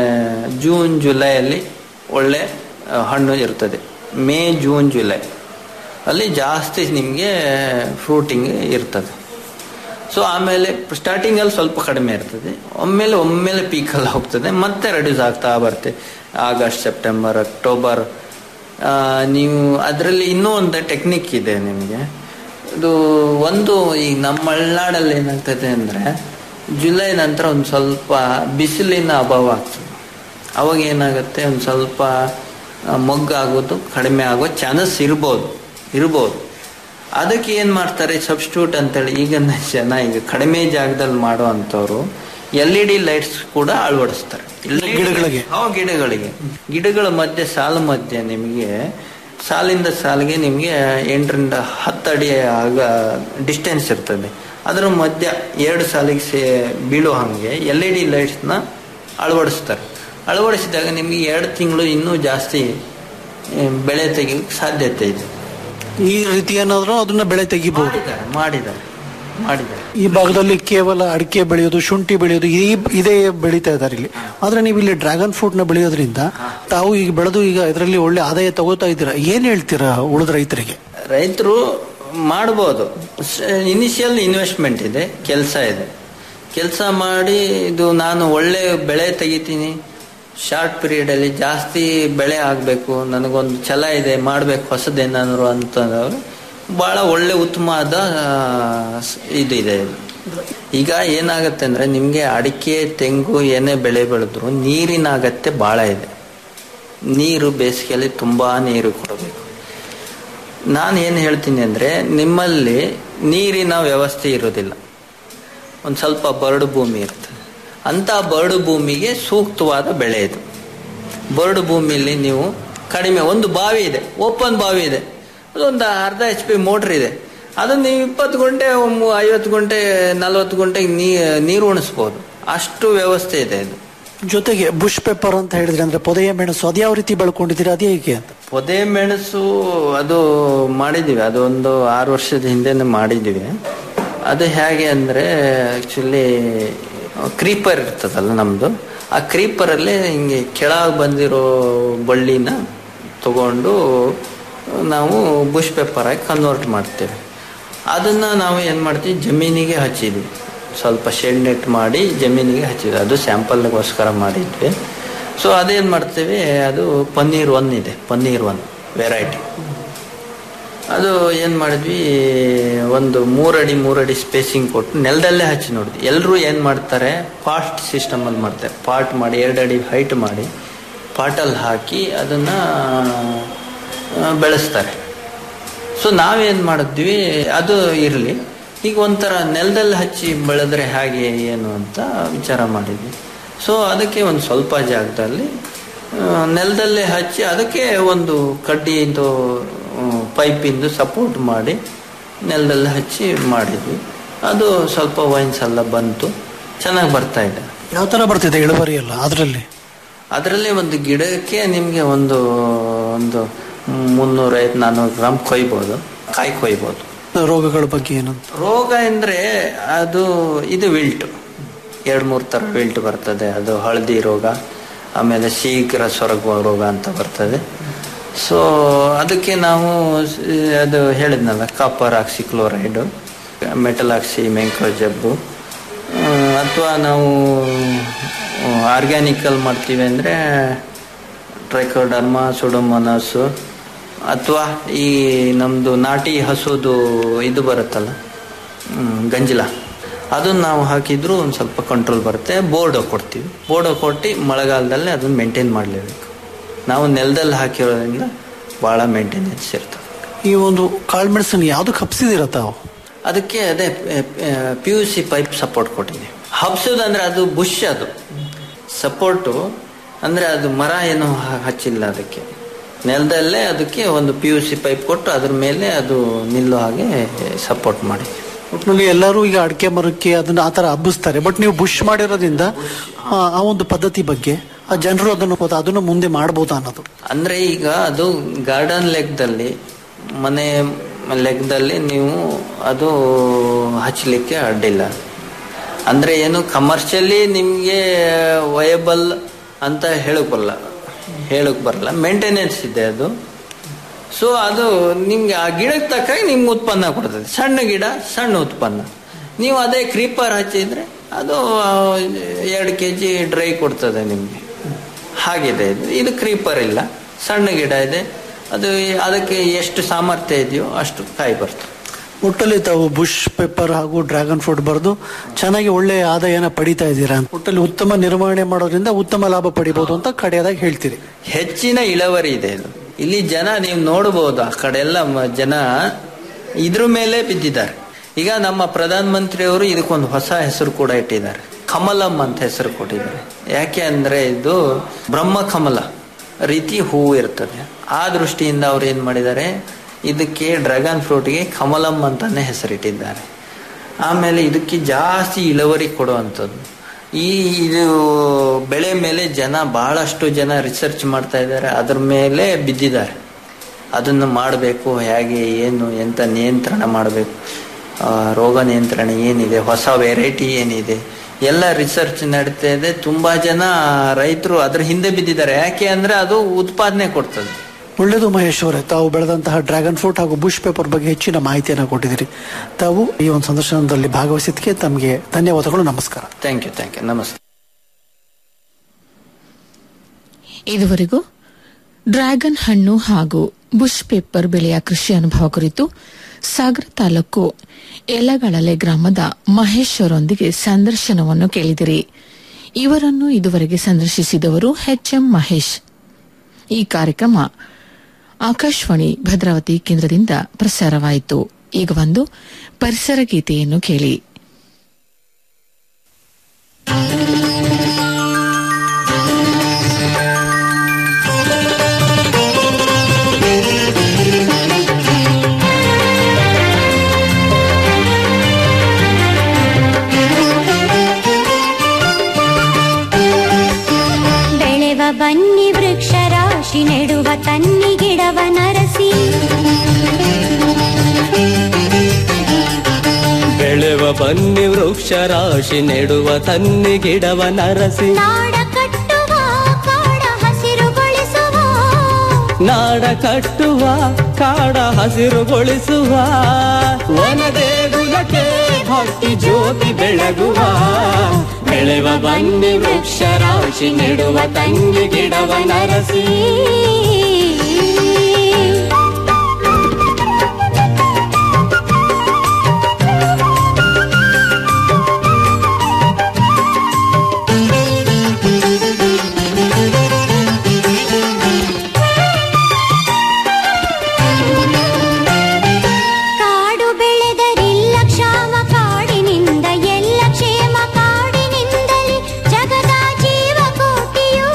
ಜೂನ್ ಜುಲೈಯಲ್ಲಿ ಒಳ್ಳೆ ಆ, ಹಣ್ಣು ಇರ್ತದೆ ಮೇ ಜೂನ್ ಜುಲೈ ಅಲ್ಲಿ ಜಾಸ್ತಿ ನಿಮಗೆ ಫ್ರೂಟಿಂಗ್ ಇರ್ತದೆ ಸೊ ಆಮೇಲೆ ಸ್ಟಾರ್ಟಿಂಗ್ ಅಲ್ಲಿ ಸ್ವಲ್ಪ ಕಡಿಮೆ ಇರ್ತದೆ ಒಮ್ಮೆಲೆ ಒಮ್ಮೆಲೆ ಪೀಕಲ್ಲಿ ಹೋಗ್ತದೆ ಮತ್ತೆ ರೆಡ್ಯೂಸ್ ಆಗ್ತಾ ಬರುತ್ತೆ ಆಗಸ್ಟ್ ಸೆಪ್ಟೆಂಬರ್ ಅಕ್ಟೋಬರ್ ಆ, ನೀವು ಅದರಲ್ಲಿ ಇನ್ನೂ ಒಂದು ಟೆಕ್ನಿಕ್ ಇದೆ ನಿಮಗೆ ಇದು ಒಂದು ಈ ನಮ್ಮ ಮಲೆನಾಡಲ್ಲಿ ಏನಾಗ್ತದೆ ಅಂದರೆ ಜುಲೈ ನಂತರ ಒಂದು ಸ್ವಲ್ಪ ಬಿಸಿಲಿನ ಅಭಾವ ಆಗ್ತದೆ ಅವಾಗ ಏನಾಗುತ್ತೆ ಒಂದು ಸ್ವಲ್ಪ ಆ, ಮೊಗ್ಗಾಗೋದು ಕಡಿಮೆ ಆಗೋ ಚಾನ್ಸಸ್ ಇರ್ಬೋದು ಇರ್ಬೋದು ಅದಕ್ಕೆ ಏನು ಮಾಡ್ತಾರೆ ಸಬ್ಸ್ಟಿಟ್ಯೂಟ್ ಅಂತೇಳಿ ಈಗ ಜನ ಈಗ ಕಡಿಮೆ ಜಾಗದಲ್ಲಿ ಮಾಡೋ ಅಂಥವ್ರು ಎಲ್ ಇ ಡಿ ಲೈಟ್ಸ್ ಕೂಡ ಅಳವಡಿಸ್ತಾರೆ ಗಿಡಗಳಿಗೆ? ಹೌದು ಗಿಡಗಳಿಗೆ ಗಿಡಗಳ ಮಧ್ಯೆ ಸಾಲು ಮಧ್ಯೆ ನಿಮಗೆ ಸಾಲಿಂದ ಸಾಲಿಗೆ ನಿಮಗೆ ಎಂಟರಿಂದ ಹತ್ತು ಅಡಿ ಆಗ ಡಿಸ್ಟೆನ್ಸ್ ಇರ್ತದೆ ಅದರ ಮಧ್ಯ ಎರಡು ಸಾಲಿಗೆ ಸೇ ಬೀಳೋ ಹಾಗೆ ಎಲ್ ಇ ಡಿ ಲೈಟ್ಸ್ನ ಅಳವಡಿಸ್ತಾರೆ ಅಳವಡಿಸಿದಾಗ ನಿಮಗೆ ಎರಡು ತಿಂಗಳು ಇನ್ನೂ ಜಾಸ್ತಿ ಆ, ಬೆಳೆ ತೆಗಿಲಿಕ್ಕೆ ಸಾಧ್ಯತೆ ಇದೆ ಈ ರೀತಿ ಏನಾದ್ರೂ ಅದನ್ನ ಬೆಳೆ ತೆಗಿಬಹುದು ಮಾಡಿದ್ದಾರೆ ಮಾಡಿದ್ದಾರೆ ಮಾಡಿದ್ದಾರೆ ಈ ಭಾಗದಲ್ಲಿ ಕೇವಲ ಅಡಿಕೆ ಬೆಳೆಯೋದು ಶುಂಠಿ ಬೆಳೆಯೋದು ಈ ಇದೇ ಬೆಳೀತಾ ಇದ್ದಾರೆ ಇಲ್ಲಿ ಆದ್ರೆ ನೀವು ಇಲ್ಲಿ ಡ್ರ್ಯಾಗನ್ ಫ್ರೂಟ್ ನ ಬೆಳೆಯೋದ್ರಿಂದ ತಾವು ಈಗ ಬೆಳೆದು ಈಗ ಇದರಲ್ಲಿ ಒಳ್ಳೆ ಆದಾಯ ತಗೋತಾ ಇದ್ದೀರಾ ಏನ್ ಹೇಳ್ತೀರಾ ಉಳಿದ ರೈತರಿಗೆ ರೈತರು ಮಾಡ್ಬೋದು ಇನಿಷಿಯಲ್ ಇನ್ವೆಸ್ಟ್ಮೆಂಟ್ ಇದೆ ಕೆಲಸ ಇದೆ ಕೆಲಸ ಮಾಡಿ ಇದು ನಾನು ಒಳ್ಳೆ ಬೆಳೆ ತೆಗಿತೀನಿ ಶಾರ್ಟ್ ಪೀರಿಯಡಲ್ಲಿ ಜಾಸ್ತಿ ಬೆಳೆ ಆಗಬೇಕು ನನಗೊಂದು ಛಲ ಇದೆ ಮಾಡಬೇಕು ಹೊಸದೇನಾದ್ರು ಅಂತಂದವರು ಭಾಳ ಒಳ್ಳೆ ಉತ್ತಮವಾದ ಆ, ಸ್- ಇದು ಇದೆ ಈಗ ಏನಾಗುತ್ತೆ ಅಂದ್ರೆ ನಿಮ್ಗೆ ಅಡಿಕೆ ತೆಂಗು ಏನೇ ಬೆಳೆ ಬೆಳೆದ್ರು ನೀರಿನ ಅಗತ್ಯ ಬಹಳ ಇದೆ ನೀರು ಬೇಸಿಗೆಯಲ್ಲಿ ತುಂಬಾ ನೀರು ಕೊಡಬೇಕು ನಾನು ಏನು ಹೇಳ್ತೀನಿ ಅಂದ್ರೆ ನಿಮ್ಮಲ್ಲಿ ನೀರಿನ ವ್ಯವಸ್ಥೆ ಇರೋದಿಲ್ಲ ಒಂದು ಸ್ವಲ್ಪ ಬರಡು ಭೂಮಿ ಇರ್ತದೆ ಅಂತ ಬರಡು ಭೂಮಿಗೆ ಸೂಕ್ತವಾದ ಬೆಳೆ ಇದು ಬರಡು ಭೂಮಿಯಲ್ಲಿ ನೀವು ಕಡಿಮೆ ಒಂದು ಬಾವಿ ಇದೆ ಓಪನ್ ಬಾವಿ ಇದೆ ಅದೊಂದು ಅರ್ಧ ಎಚ್ ಪಿ ಮೋಟ್ರ್ ಇದೆ ಅದನ್ನ ನೀವು ಇಪ್ಪತ್ತು ಗಂಟೆ ಒಮ್ಮೆ ಐವತ್ತು ಗಂಟೆ ನಲ್ವತ್ತು ಗಂಟೆಗೆ ನೀ ನೀರು ಉಣಿಸ್ಬೋದು ಅಷ್ಟು ವ್ಯವಸ್ಥೆ ಇದೆ ಇದು ಜೊತೆಗೆ ಬುಷ್ ಪೇಪರ್ ಅಂತ ಹೇಳಿದ್ರೆ ಅಂದ್ರೆ ಪೊದೆಯ ಮೆಣಸು ಅದ್ಯಾವ ರೀತಿ ಬೆಳ್ಕೊಂಡಿದ್ದೀರಾ ಅದೇ ಹೇಗೆ ಅಂತ ಪೊದೆ ಮೆಣಸು ಅದು ಮಾಡಿದ್ದೀವಿ ಅದು ಒಂದು ಆರು ವರ್ಷದ ಹಿಂದೆನೆ ಮಾಡಿದ್ದೀವಿ ಅದು ಹೇಗೆ ಅಂದರೆ ಆ್ಯಕ್ಚುಲಿ ಕ್ರೀಪರ್ ಇರ್ತದಲ್ಲ ನಮ್ಮದು ಆ ಕ್ರೀಪರಲ್ಲಿ ಹಿಂಗೆ ಕೆಳಗೆ ಬಂದಿರೋ ಬಳ್ಳಿನ ತಗೊಂಡು ನಾವು ಬುಷ್ ಪೇಪರ್ ಆಗಿ ಕನ್ವರ್ಟ್ ಮಾಡ್ತೇವೆ ಅದನ್ನು ನಾವು ಏನು ಮಾಡ್ತೀವಿ ಜಮೀನಿಗೆ ಹಚ್ಚಿದ್ವಿ ಸ್ವಲ್ಪ ಶೆಡ್ ನೆಟ್ ಮಾಡಿ ಜಮೀನಿಗೆ ಹಚ್ಚಿದ್ವಿ ಅದು ಸ್ಯಾಂಪಲ್ಗೋಸ್ಕರ ಮಾಡಿದ್ವಿ ಸೊ ಅದೇನು ಮಾಡ್ತೇವೆ ಅದು ಪನ್ನೀರ್ ಒನ್ ಇದೆ ಪನ್ನೀರ್ ಒನ್ ವೆರೈಟಿ ಅದು ಏನು ಮಾಡಿದ್ವಿ ಒಂದು ಮೂರಡಿ ಮೂರಡಿ ಸ್ಪೇಸಿಂಗ್ ಕೊಟ್ಟು ನೆಲದಲ್ಲೇ ಹಚ್ಚಿ ನೋಡಿದ್ವಿ ಎಲ್ಲರೂ ಏನು ಮಾಡ್ತಾರೆ ಪಾಟ್ ಸಿಸ್ಟಮಲ್ಲಿ ಮಾಡ್ತಾರೆ ಪಾಟ್ ಮಾಡಿ ಎರಡು ಅಡಿ ಹೈಟ್ ಮಾಡಿ ಪಾಟಲ್ಲಿ ಹಾಕಿ ಅದನ್ನು ಬೆಳೆಸ್ತಾರೆ ಸೊ ನಾವೇನು ಮಾಡಿದ್ವಿ ಅದು ಇರಲಿ ಈಗ ಒಂಥರ ನೆಲದಲ್ಲಿ ಹಚ್ಚಿ ಬೆಳೆದ್ರೆ ಹೇಗೆ ಏನು ಅಂತ ವಿಚಾರ ಮಾಡಿದ್ವಿ ಸೊ ಅದಕ್ಕೆ ಒಂದು ಸ್ವಲ್ಪ ಜಾಗದಲ್ಲಿ ಆ, ನೆಲದಲ್ಲೇ ಹಚ್ಚಿ ಅದಕ್ಕೆ ಒಂದು ಕಡ್ಡಿದು ಪೈಪಿಂದು ಸಪೋರ್ಟ್ ಮಾಡಿ ನೆಲದಲ್ಲಿ ಹಚ್ಚಿ ಮಾಡಿದ್ವಿ ಅದು ಸ್ವಲ್ಪ ವೈನ್ಸ್ ಎಲ್ಲ ಬಂತು ಚೆನ್ನಾಗಿ ಬರ್ತಾ ಇದೆ ಯಾವ ತರ ಬರ್ತಿದೆ ಇಳುವರಿ ಎಲ್ಲ ಅದರಲ್ಲಿ ಅದರಲ್ಲಿ ಒಂದು ಗಿಡಕ್ಕೆ ನಿಮಗೆ ಒಂದು ಒಂದು ಮುನ್ನೂರೈವತ್ತು ನಾನ್ನೂರು ಗ್ರಾಮ್ ಕೊಯ್ಬೋದು ಕಾಯಿ ಕೊಯ್ಬೋದು ರೋಗಗಳ ಬಗ್ಗೆ ಏನಂತ ರೋಗ ಅಂದರೆ ಅದು ಇದು ವಿಲ್ಟ್ ಎರಡು ಮೂರು ಥರ ವಿಲ್ಟ್ ಬರ್ತದೆ ಅದು ಹಳದಿ ರೋಗ ಆಮೇಲೆ ಶೀಘ್ರ ಸೊರಗುವ ರೋಗ ಅಂತ ಬರ್ತದೆ ಸೊ ಅದಕ್ಕೆ ನಾವು ಸ್- ಅದು ಹೇಳಿದ್ನಲ್ಲ copper oxychloride metalaxyl mancozeb ಅಥವಾ ನಾವು ಆರ್ಗ್ಯಾನಿಕಲ್ ಮಾಡ್ತೀವಿ ಅಂದರೆ ಟ್ರೈಕೋಡರ್ಮ ಸುಡೋಮೊನಾಸು ಅಥವಾ ಈ ನಮ್ಮದು ನಾಟಿ ಹಸುದು ಇದು ಬರುತ್ತಲ್ಲ ಹ್ಮ್, ಗಂಜಲ ಅದನ್ನು ನಾವು ಹಾಕಿದ್ರು ಒಂದು ಸ್ವಲ್ಪ ಕಂಟ್ರೋಲ್ ಬರುತ್ತೆ ಬೋರ್ಡೋ ಕೊಡ್ತೀವಿ ಬೋರ್ಡೋ ಕೊಟ್ಟು ಮಳೆಗಾಲದಲ್ಲಿ ಅದನ್ನು ಮೇಂಟೈನ್ ಮಾಡಲೇಬೇಕು ನಾವು ನೆಲದಲ್ಲಿ ಹಾಕಿರೋದ್ರಿಂದ ಭಾಳ ಮೇಂಟೆನೆನ್ಸ್ ಇರ್ತದೆ ಈ ಒಂದು ಕಾಳುಮೆಣಸನ್ನು ಯಾವ್ದಕ್ಕೆ ಹಬ್ಸಿದಿರ ತಾವು ಅದಕ್ಕೆ ಅದೇ P U C pipe support ಕೊಟ್ಟಿದೆ ಹಬ್ಸೋದಂದ್ರೆ ಅದು ಬುಷ್ ಅದು ಸಪೋರ್ಟು ಅಂದರೆ ಅದು ಮರ ಏನು ಹ- ಹಚ್ಚಿಲ್ಲ ಅದಕ್ಕೆ ನೆಲದಲ್ಲೇ ಅದಕ್ಕೆ ಒಂದು ಪಿ ಯು ಸಿ ಪೈಪ್ ಕೊಟ್ಟು ಅದ್ರ ಮೇಲೆ ಅದು ನಿಲ್ಲೋ ಹಾಗೆ ಸಪೋರ್ಟ್ ಮಾಡಿದ್ವಿ ಒಟ್ಟಿನಲ್ಲಿ ಎಲ್ಲರೂ ಈಗ ಅಡಿಕೆ ಮರಕ್ಕೆ ಅದನ್ನ ಆ ತರ ಹಬ್ಬಿಸ್ತಾರೆ ಬಟ್ ನೀವು ಬುಷ್ ಮಾಡಿರೋದ್ರಿಂದ ಆ ಆ ಒಂದು ಪದ್ಧತಿ ಬಗ್ಗೆ ಆ ಜನರು ಅದನ್ನು ಗೊತ್ತಾ- ಅದನ್ನು ಮುಂದೆ ಮಾಡ್ಬೋದಾ ಅನ್ನೋದು ಅಂದ್ರೆ ಈಗ ಅದು ಗಾರ್ಡನ್ ಲೆಕ್ಕದಲ್ಲಿ ಮನೆ ಲೆಕ್ಕದಲ್ಲಿ ನೀವು ಅದು ಹಚ್ಚಲಿಕ್ಕೆ ಅಡ್ಡಿಲ್ಲ ಅಂದ್ರೆ ಏನು ಕಮರ್ಷಿಯಲಿ ನಿಮಗೆ ವಯಬಲ್ ಅಂತ ಹೇಳಕ್ ಬರಲ್ಲ ಹೇಳಕ್ ಬರಲ್ಲ ಮೇಂಟೆನೆನ್ಸ್ ಇದೆ ಅದು ಸೊ ಅದು ನಿಮ್ಗೆ ಆ ಗಿಡಕ್ಕೆ ತಕ್ಕಾಗಿ ನಿಮ್ಗೆ ಉತ್ಪನ್ನ ಕೊಡ್ತದೆ ಸಣ್ಣ ಗಿಡ ಸಣ್ಣ ಉತ್ಪನ್ನ ನೀವು ಅದೇ ಕ್ರೀಪರ್ ಹಚ್ಚಿದ್ರೆ ಅದು ಎರಡು ಕೆ ಜಿ ಡ್ರೈ ಕೊಡ್ತದೆ ನಿಮಗೆ ಹಾಗಿದೆ ಇದು ಇದು ಕ್ರೀಪರ್ ಇಲ್ಲ ಸಣ್ಣ ಗಿಡ ಇದೆ ಅದು ಅದಕ್ಕೆ ಎಷ್ಟು ಸಾಮರ್ಥ್ಯ ಇದೆಯೋ ಅಷ್ಟು ಕಾಯಿ ಬರ್ತದೆ ಒಟ್ಟಲ್ಲಿ ತಾವು ಬುಷ್ ಪೇಪರ್ ಹಾಗೂ ಡ್ರ್ಯಾಗನ್ ಫ್ರೂಟ್ ಬರೆದು ಚೆನ್ನಾಗಿ ಒಳ್ಳೆ ಆದಾಯನ ಪಡಿತಾ ಇದ್ದೀರಾ ಒಟ್ಟಲ್ಲಿ ಉತ್ತಮ ನಿರ್ವಹಣೆ ಮಾಡೋದ್ರಿಂದ ಉತ್ತಮ ಲಾಭ ಪಡಿಬಹುದು ಅಂತ ಕಡೆಯದಾಗಿ ಹೇಳ್ತೀರಿ ಹೆಚ್ಚಿನ ಇಳುವರಿ ಇದೆ ಇದು ಇಲ್ಲಿ ಜನ ನೀವು ನೋಡಬಹುದು ಆ ಕಡೆ ಎಲ್ಲ ಮ- ಜನ ಇದ್ರ ಮೇಲೆ ಬಿದ್ದಿದ್ದಾರೆ ಈಗ ನಮ್ಮ ಪ್ರಧಾನ ಮಂತ್ರಿಯವರು ಇದಕ್ಕೊಂದು ಹೊಸ ಹೆಸರು ಕೂಡ ಇಟ್ಟಿದ್ದಾರೆ ಕಮಲಂ ಅಂತ ಹೆಸರು ಕೊಟ್ಟಿದ್ದಾರೆ ಯಾಕೆ ಅಂದ್ರೆ ಇದು ಬ್ರಹ್ಮ ಕಮಲ ರೀತಿ ಹೂವು ಇರ್ತದೆ ಆ ದೃಷ್ಟಿಯಿಂದ ಅವ್ರು ಏನ್ ಮಾಡಿದ್ದಾರೆ ಇದಕ್ಕೆ ಡ್ರ್ಯಾಗನ್ ಫ್ರೂಟ್ಗೆ ಕಮಲಂ ಅಂತಾನೆ ಹೆಸರಿಟ್ಟಿದ್ದಾರೆ ಆಮೇಲೆ ಇದಕ್ಕೆ ಜಾಸ್ತಿ ಇಳುವರಿ ಕೊಡುವಂಥದ್ದು ಈ ಇದು ಬೆಳೆ ಮೇಲೆ ಜನ ಬಹಳಷ್ಟು ಜನ ರಿಸರ್ಚ್ ಮಾಡ್ತಾ ಇದ್ದಾರೆ ಅದ್ರ ಮೇಲೆ ಬಿದ್ದಿದ್ದಾರೆ ಅದನ್ನು ಮಾಡಬೇಕು ಹೇಗೆ ಏನು ಎಂತ ನಿಯಂತ್ರಣ ಮಾಡಬೇಕು ರೋಗ ನಿಯಂತ್ರಣ ಏನಿದೆ ಹೊಸ ವೆರೈಟಿ ಏನಿದೆ ಎಲ್ಲ ರಿಸರ್ಚ್ ನಡೀತಾ ಇದೆ ತುಂಬಾ ಜನ ರೈತರು ಅದ್ರ ಹಿಂದೆ ಬಿದ್ದಿದ್ದಾರೆ ಯಾಕೆ ಅಂದ್ರೆ ಅದು ಉತ್ಪಾದನೆ ಕೊಡ್ತದೆ ಒಳ್ಳೆಯದು ಮಹೇಶ್ ಅವರೇ ತಾವು ಬೆಳೆದಂತಹ ಡ್ರ್ಯಾಗನ್ ಫ್ರೂಟ್ ಹಾಗೂ ಬುಷ್ ಪೇಪರ್ ಬಗ್ಗೆ ಹೆಚ್ಚಿನ ಮಾಹಿತಿಯನ್ನು ಕೊಟ್ಟಿದ್ದೀರಿ ತಾವು ಈ ಒಂದು ಸಂದರ್ಶನದಲ್ಲಿ ಭಾಗವಹಿಸಿದ್ದಕ್ಕೆ ತಮಗೆ ಧನ್ಯವಾದಗಳು ನಮಸ್ಕಾರ ಥ್ಯಾಂಕ್ ಯು ಥ್ಯಾಂಕ್ ಯು ನಮಸ್ತೆ ಇದುವರೆಗೂ ಡ್ರ್ಯಾಗನ್ ಹಣ್ಣು ಹಾಗೂ ಬುಷ್ ಪೇಪರ್ ಬೆಳೆಯ ಕೃಷಿ ಅನುಭವ ಕುರಿತು ಸಾಗರ ತಾಲೂಕು ಯಲಗಳಲೆ ಗ್ರಾಮದ ಮಹೇಶ್ ಅವರೊಂದಿಗೆ ಸಂದರ್ಶನವನ್ನು ಕೇಳಿದಿರಿ ಇವರನ್ನು ಇದುವರೆಗೆ ಸಂದರ್ಶಿಸಿದವರು ಎಚ್ಎಂ ಮಹೇಶ್ ಈ ಕಾರ್ಯಕ್ರಮ ಆಕಾಶವಾಣಿ ಭದ್ರಾವತಿ ಕೇಂದ್ರದಿಂದ ಪ್ರಸಾರವಾಯಿತು ಈಗ ಒಂದು ಪರಿಸರ ಗೀತೆಯನ್ನು ಕೇಳಿ ಬೆಳೆವ ಬನ್ನಿ ವೃಕ್ಷ ರಾಶಿ ನೆಡುವ ತನ್ನಿ ಗಿಡವ ನರಸಿ ಬೆಳೆವ ಬನ್ನಿ ವೃಕ್ಷ ರಾಶಿ ನೆಡುವ ತನ್ನಿ ಗಿಡವ ನರಸಿ ನಾಡ ಕಟ್ಟುವ ಕಾಡ ಹಸಿರುಗೊಳಿಸುವ ನಾಡ ಕಟ್ಟುವ ಕಾಡ ಹಸಿರುಗೊಳಿಸುವ ವನದೇಗುಲಕ್ಕೆ ಭಕ್ತಿ ಜ್ಯೋತಿ ಬೆಳಗುವ ಬೆಳೆವ ಬನ್ನಿ ವೃಕ್ಷ ರಾಶಿ ನೆಡುವ ತನ್ನಿ ಗಿಡವ ನರಸಿ ಕಾಡು ಬೆಳೆದರಿಲ್ಲ ಕ್ಷಾಮ ಕಾಡಿನಿಂದ ಎಲ್ಲ ಕ್ಷೇಮ ಕಾಡಿನಿಂದಲೇ ಜಗದ ಜೀವ ಕೋಟಿಯು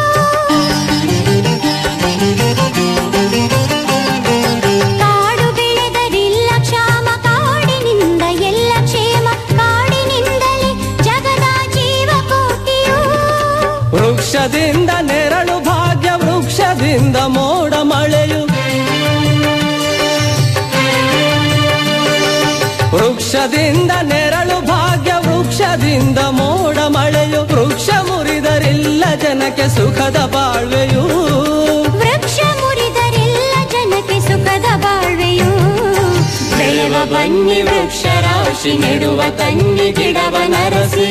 ಕಾಡು ಬೆಳೆದರಿಲ್ಲ ಕ್ಷಾಮ ಕಾಡಿನಿಂದ ಎಲ್ಲ ಕ್ಷೇಮ ಕಾಡಿನಿಂದಲೇ ಜಗದ ಜೀವ ಕೋಟಿಯು ವೃಕ್ಷದಿಂದ ನೆರಳು ಭಾಗ್ಯ ವೃಕ್ಷದಿಂದ ಮೋಡ ಮಳೆಯು ವೃಕ್ಷದಿಂದ ನೆರಳು ಭಾಗ್ಯ ವೃಕ್ಷದಿಂದ ಮೋಡ ಮಳೆಯು ವೃಕ್ಷ ಮುರಿದರಿಲ್ಲ ಜನಕ್ಕೆ ಸುಖದ ಬಾಳ್ವೆಯು ವೃಕ್ಷ ಮುರಿದರೆಲ್ಲ ಜನಕ್ಕೆ ಸುಖದ ಬಾಳ್ವೆಯು ಬೆಳೆವ ಬನ್ನಿ ವೃಕ್ಷ ರಾಶಿ ನೆಡುವ ತಂಗಿ ಗಿಡವ ನರಸಿ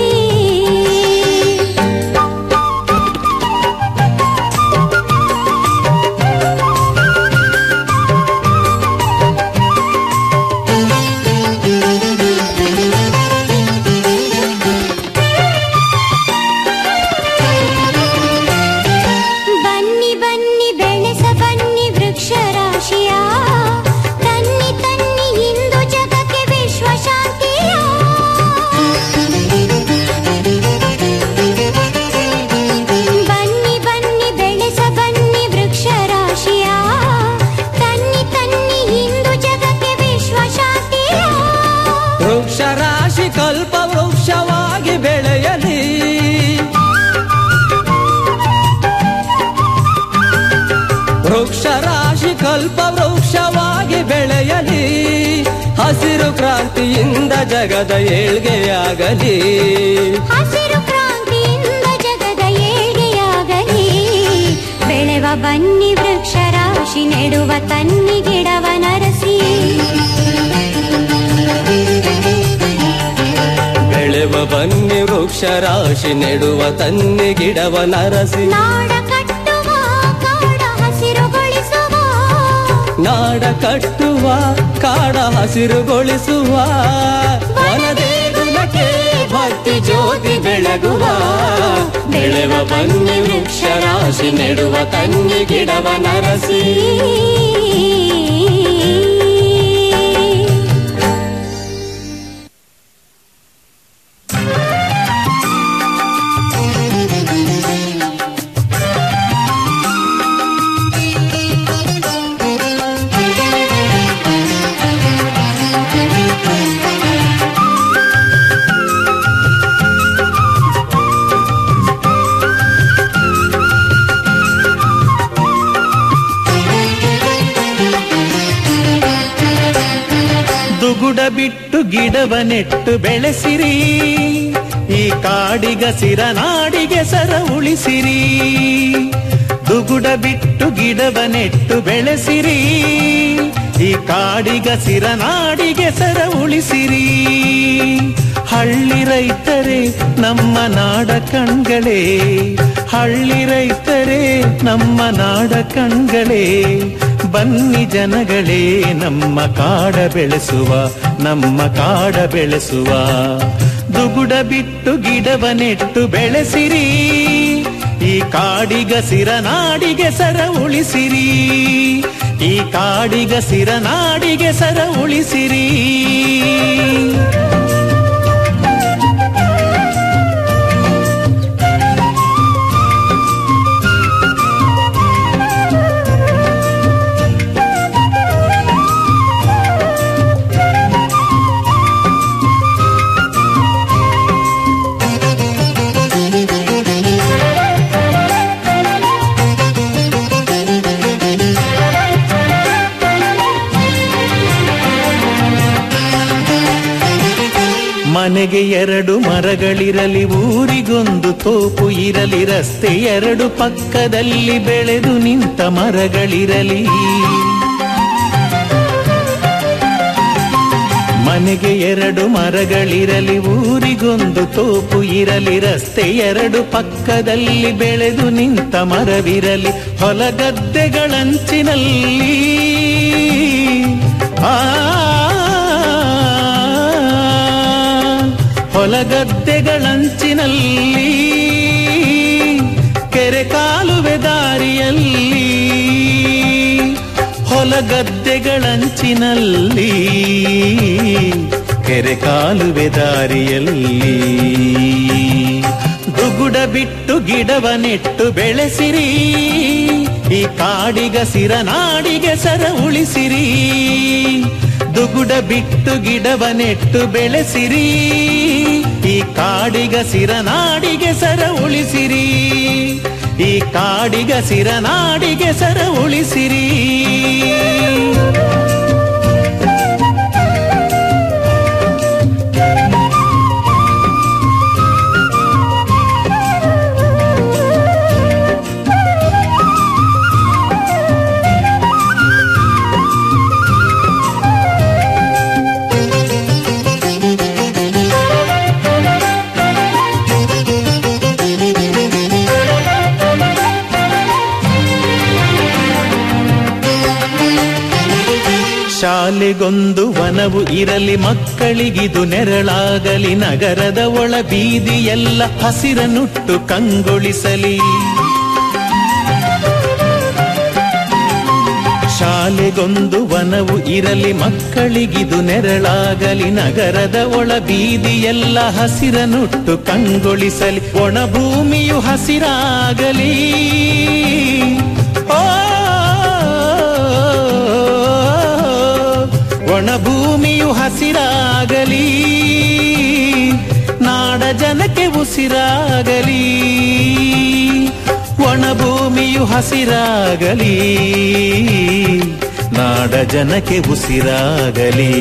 ಬನ್ನಿ ಬನ್ನಿ ಬೆಳೆಸ ಬನ್ನಿ ವೃಕ್ಷ ರಾಶಿಯ ತನ್ನಿ ತನ್ನಿ ಇಂದು ಜಗಕ್ಕೆ ವಿಶ್ವ ಶಾಂತಿಯ ಬನ್ನಿ ಬನ್ನಿ ಬೆಳೆಸ ಬನ್ನಿ ವೃಕ್ಷ ರಾಶಿಯ ತನ್ನಿ ತನ್ನಿ ಇಂದು ಜಗಕ್ಕೆ ವಿಶ್ವ ಶಾಂತಿಯ ವೃಕ್ಷ ರಾಶಿ ಕಲ್ಪ ವೃಕ್ಷವಾಗಿ ಬೆಳೆಯಲಿ ವೃಕ್ಷ ರಾಶಿ ಕಲ್ಪ ವೃಕ್ಷವಾಗಿ ಬೆಳೆಯಲಿ ಹಸಿರು ಕ್ರಾಂತಿಯಿಂದ ಜಗದ ಏಳ್ಗೆಯಾಗಲಿ ಹಸಿರು ಕ್ರಾಂತಿಯಿಂದ ಜಗದ ಏಳಿಗೆಯಾಗಲಿ ಬೆಳೆವ ಬನ್ನಿ ವೃಕ್ಷ ರಾಶಿ ನೆಡುವ ತನ್ನಿ ಗಿಡವ ನರಸಿ ಬೆಳೆವ ಬನ್ನಿ ವೃಕ್ಷ ರಾಶಿ ನೆಡುವ ತನ್ನಿ ಗಿಡವ ನರಸಿ ನಾಡ ಕಟ್ಟುವ ಕಾಡ ಹಸಿರುಗೊಳಿಸುವ ನಾಡ ಕಟ್ಟುವ ಕಾಡ ಹಸಿರುಗೊಳಿಸುವ ವನದೇಗುಲಕ್ಕೆ ಭಕ್ತಿ ಜ್ಯೋತಿ ಬೆಳಗುವ ಬೆಳೆವ ಬನ್ನಿ ವೃಕ್ಷ ರಾಶಿ ನೆಡುವ ತನ್ನಿ ಗಿಡವ ನರಸಿ ದುಗುಡ ಬಿಟ್ಟು ಗಿಡವ ನೆಟ್ಟು ಬೆಳೆಸಿರಿ ಈ ಕಾಡಿಗ ಸಿರ ನಾಡಿಗೆ ಸರ ಉಳಿಸಿರಿ ದುಗುಡ ಬಿಟ್ಟು ಗಿಡವ ನೆಟ್ಟು ಬೆಳೆಸಿರಿ ಈ ಕಾಡಿಗ ಸಿರ ನಾಡಿಗೆ ಸರ ಉಳಿಸಿರಿ ಹಳ್ಳಿ ರೈತರೇ ನಮ್ಮ ನಾಡ ಕಣ್ಗಳೇ ಹಳ್ಳಿ ರೈತರೇ ನಮ್ಮ ನಾಡ ಕಣ್ಗಳೇ ಬನ್ನಿ ಜನಗಳೇ ನಮ್ಮ ಕಾಡ ಬೆಳೆಸುವ ನಮ್ಮ ಕಾಡ ಬೆಳೆಸುವ ದುಗುಡ ಬಿಟ್ಟು ಗಿಡವ ನೆಟ್ಟು ಬೆಳೆಸಿರಿ ಈ ಕಾಡಿಗ ಸಿರನಾಡಿಗೆ ಸರ ಉಳಿಸಿರಿ ಈ ಕಾಡಿಗ ಸಿರನಾಡಿಗೆ ಸರ ಉಳಿಸಿರಿ ಮನೆಗೆ ಎರಡು ಮರಗಳಿರಲಿ ಊರಿಗೊಂದು ತೋಪು ಇರಲಿ ರಸ್ತೆ ಎರಡು ಪಕ್ಕದಲ್ಲಿ ಬೆಳೆದು ನಿಂತ ಮರಗಳಿರಲಿ ಮನೆಗೆ ಎರಡು ಮರಗಳಿರಲಿ ಊರಿಗೊಂದು ತೋಪು ಇರಲಿ ರಸ್ತೆ ಎರಡು ಪಕ್ಕದಲ್ಲಿ ಬೆಳೆದು ನಿಂತ ಮರವಿರಲಿ ಹೊಲಗದ್ದೆಗಳಂಚಿನಲ್ಲಿ ಆ ಹೊಲಗದ್ದೆಗಳಂಚಿನಲ್ಲಿ ಕೆರೆ ಕಾಲುವೆ ದಾರಿಯಲ್ಲಿ ಹೊಲಗದ್ದೆಗಳಂಚಿನಲ್ಲಿ ಕೆರೆ ಕಾಲುವೆ ದಾರಿಯಲ್ಲಿ ದುಗುಡ ಬಿಟ್ಟು ಗಿಡವ ನೆಟ್ಟು ಬೆಳೆಸಿರಿ ಈ ಕಾಡಿಗ ಸಿರನಾಡಿಗೆ ಸರ ಉಳಿಸಿರಿ ದುಗುಡ ಬಿಟ್ಟು ಗಿಡವ ನೆಟ್ಟು ಬೆಳೆಸಿರಿ ಈ ಕಾಡಿಗ ಸಿರನಾಡಿಗೆ ಸರ ಉಳಿಸಿರಿ ಈ ಕಾಡಿಗ ಸಿರನಾಡಿಗೆ ಸರ ಉಳಿಸಿರಿ ಶಾಲೆಗೊಂದು ವನವು ಇರಲಿ ಮಕ್ಕಳಿಗಿದು ನೆರಳಾಗಲಿ ನಗರದ ಒಳ ಬೀದಿಯೆಲ್ಲ ಹಸಿರನುಟ್ಟು ಕಂಗೊಳಿಸಲಿ ಶಾಲೆಗೊಂದು ವನವು ಇರಲಿ ಮಕ್ಕಳಿಗಿದು ನೆರಳಾಗಲಿ ನಗರದ ಒಳ ಬೀದಿಯೆಲ್ಲ ಹಸಿರನುಟ್ಟು ಕಂಗೊಳಿಸಲಿ ಒಣ ಭೂಮಿಯು ಹಸಿರಾಗಲಿ ಓ ಒಣ ಭೂಮಿಯು ಹಸಿರಾಗಲಿ ನಾಡ ಜನಕ್ಕೆ ಉಸಿರಾಗಲಿ ಒಣ ಭೂಮಿಯು ಹಸಿರಾಗಲಿ ನಾಡ ಜನಕ್ಕೆ ಉಸಿರಾಗಲಿ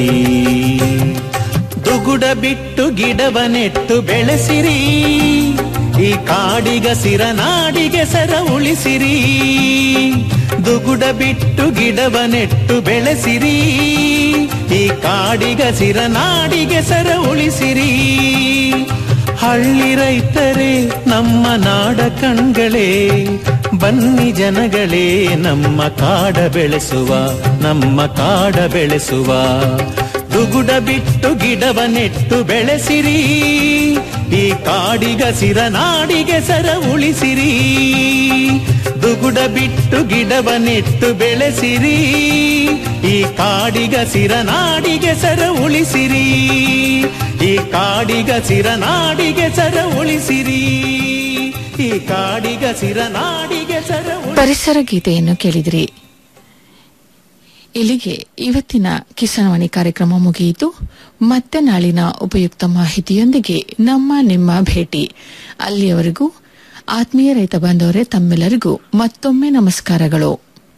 ದುಗುಡ ಬಿಟ್ಟು ಗಿಡವ ನೆಟ್ಟು ಬೆಳೆಸಿರಿ ಈ ಕಾಡಿಗ ಸಿರನಾಡಿಗೆ ಸರ ಉಳಿಸಿರಿ ದುಗುಡ ಬಿಟ್ಟು ಗಿಡವ ನೆಟ್ಟು ಬೆಳೆಸಿರಿ ಈ ಕಾಡಿಗ ಸಿರನಾಡಿಗೆ ಸರ ಉಳಿಸಿರಿ ಹಳ್ಳಿ ರೈತರೇ ನಮ್ಮ ನಾಡ ಕಣ್ಗಳೇ ಬನ್ನಿ ಜನಗಳೇ ನಮ್ಮ ಕಾಡ ಬೆಳೆಸುವ ನಮ್ಮ ಕಾಡ ಬೆಳೆಸುವ ದುಗುಡ ಬಿಟ್ಟು ಗಿಡವ ನೆಟ್ಟು ಬೆಳೆಸಿರಿ ಈ ಕಾಡಿಗ ಸಿರನಾಡಿಗೆ ಸರ ಉಳಿಸಿರಿ ದುಗುಡ ಬಿಟ್ಟು ಗಿಡವ ನೆಟ್ಟು ಬೆಳೆಸಿರಿ ಈ ಕಾಡಿಗ ಸಿರನಾಡಿಗೆ ಸರ ಉಳಿಸಿರಿ ಈ ಕಾಡಿಗ ಸಿರನಾಡಿಗೆ ಸರ ಉಳಿಸಿರಿ ಈ ಕಾಡಿಗ ಸಿರನಾಡಿಗೆ ಸರ ಉಳಿಸಿರಿ. ಪರಿಸರ ಗೀತೆಯನ್ನು ಕೇಳಿದಿರಿ ಇಲ್ಲಿಗೆ ಇವತ್ತಿನ ಕಿಸಾನವಾಣಿ ಕಾರ್ಯಕ್ರಮ ಮುಗಿಯಿತು ಮತ್ತೆ ನಾಳಿನ ಉಪಯುಕ್ತ ಮಾಹಿತಿಯೊಂದಿಗೆ ನಮ್ಮ ನಿಮ್ಮ ಭೇಟಿ ಅಲ್ಲಿಯವರೆಗೂ ಆತ್ಮೀಯ ರೈತ ಬಾಂಧವರೇ ತಮ್ಮೆಲ್ಲರಿಗೂ ಮತ್ತೊಮ್ಮೆ ನಮಸ್ಕಾರಗಳು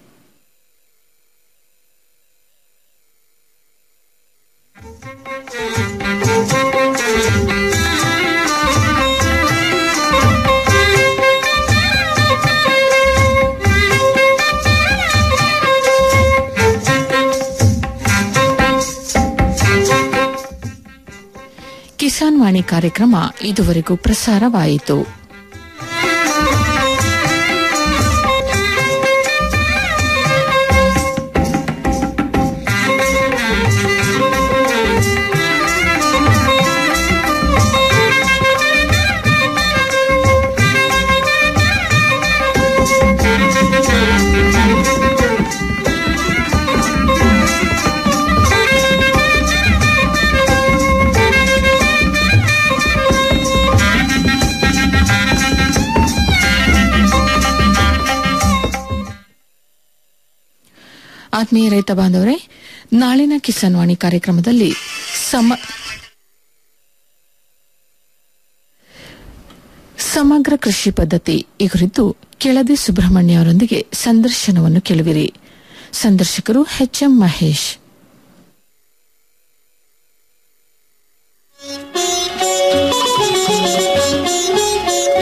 ಕಿಸಾನ್ ವಾಣಿ ಕಾರ್ಯಕ್ರಮ ಇದುವರೆಗೂ ಪ್ರಸಾರವಾಯಿತು ಆತ್ಮೀಯ ರೈತ ಬಾಂಧವರೇ ನಾಳಿನ ಕಿಸಾನ್ ವಾಣಿ ಕಾರ್ಯಕ್ರಮದಲ್ಲಿ ಸಮ ಸಮಗ್ರ ಕೃಷಿ ಪದ್ಧತಿ ಈ ಕುರಿತು ಕೆಳದಿ ಸುಬ್ರಹ್ಮಣ್ಯ ಅವರೊಂದಿಗೆ ಸಂದರ್ಶನವನ್ನು ಕೇಳುವಿರಿ ಸಂದರ್ಶಕರು ಎಚ್ಎಂ ಮಹೇಶ್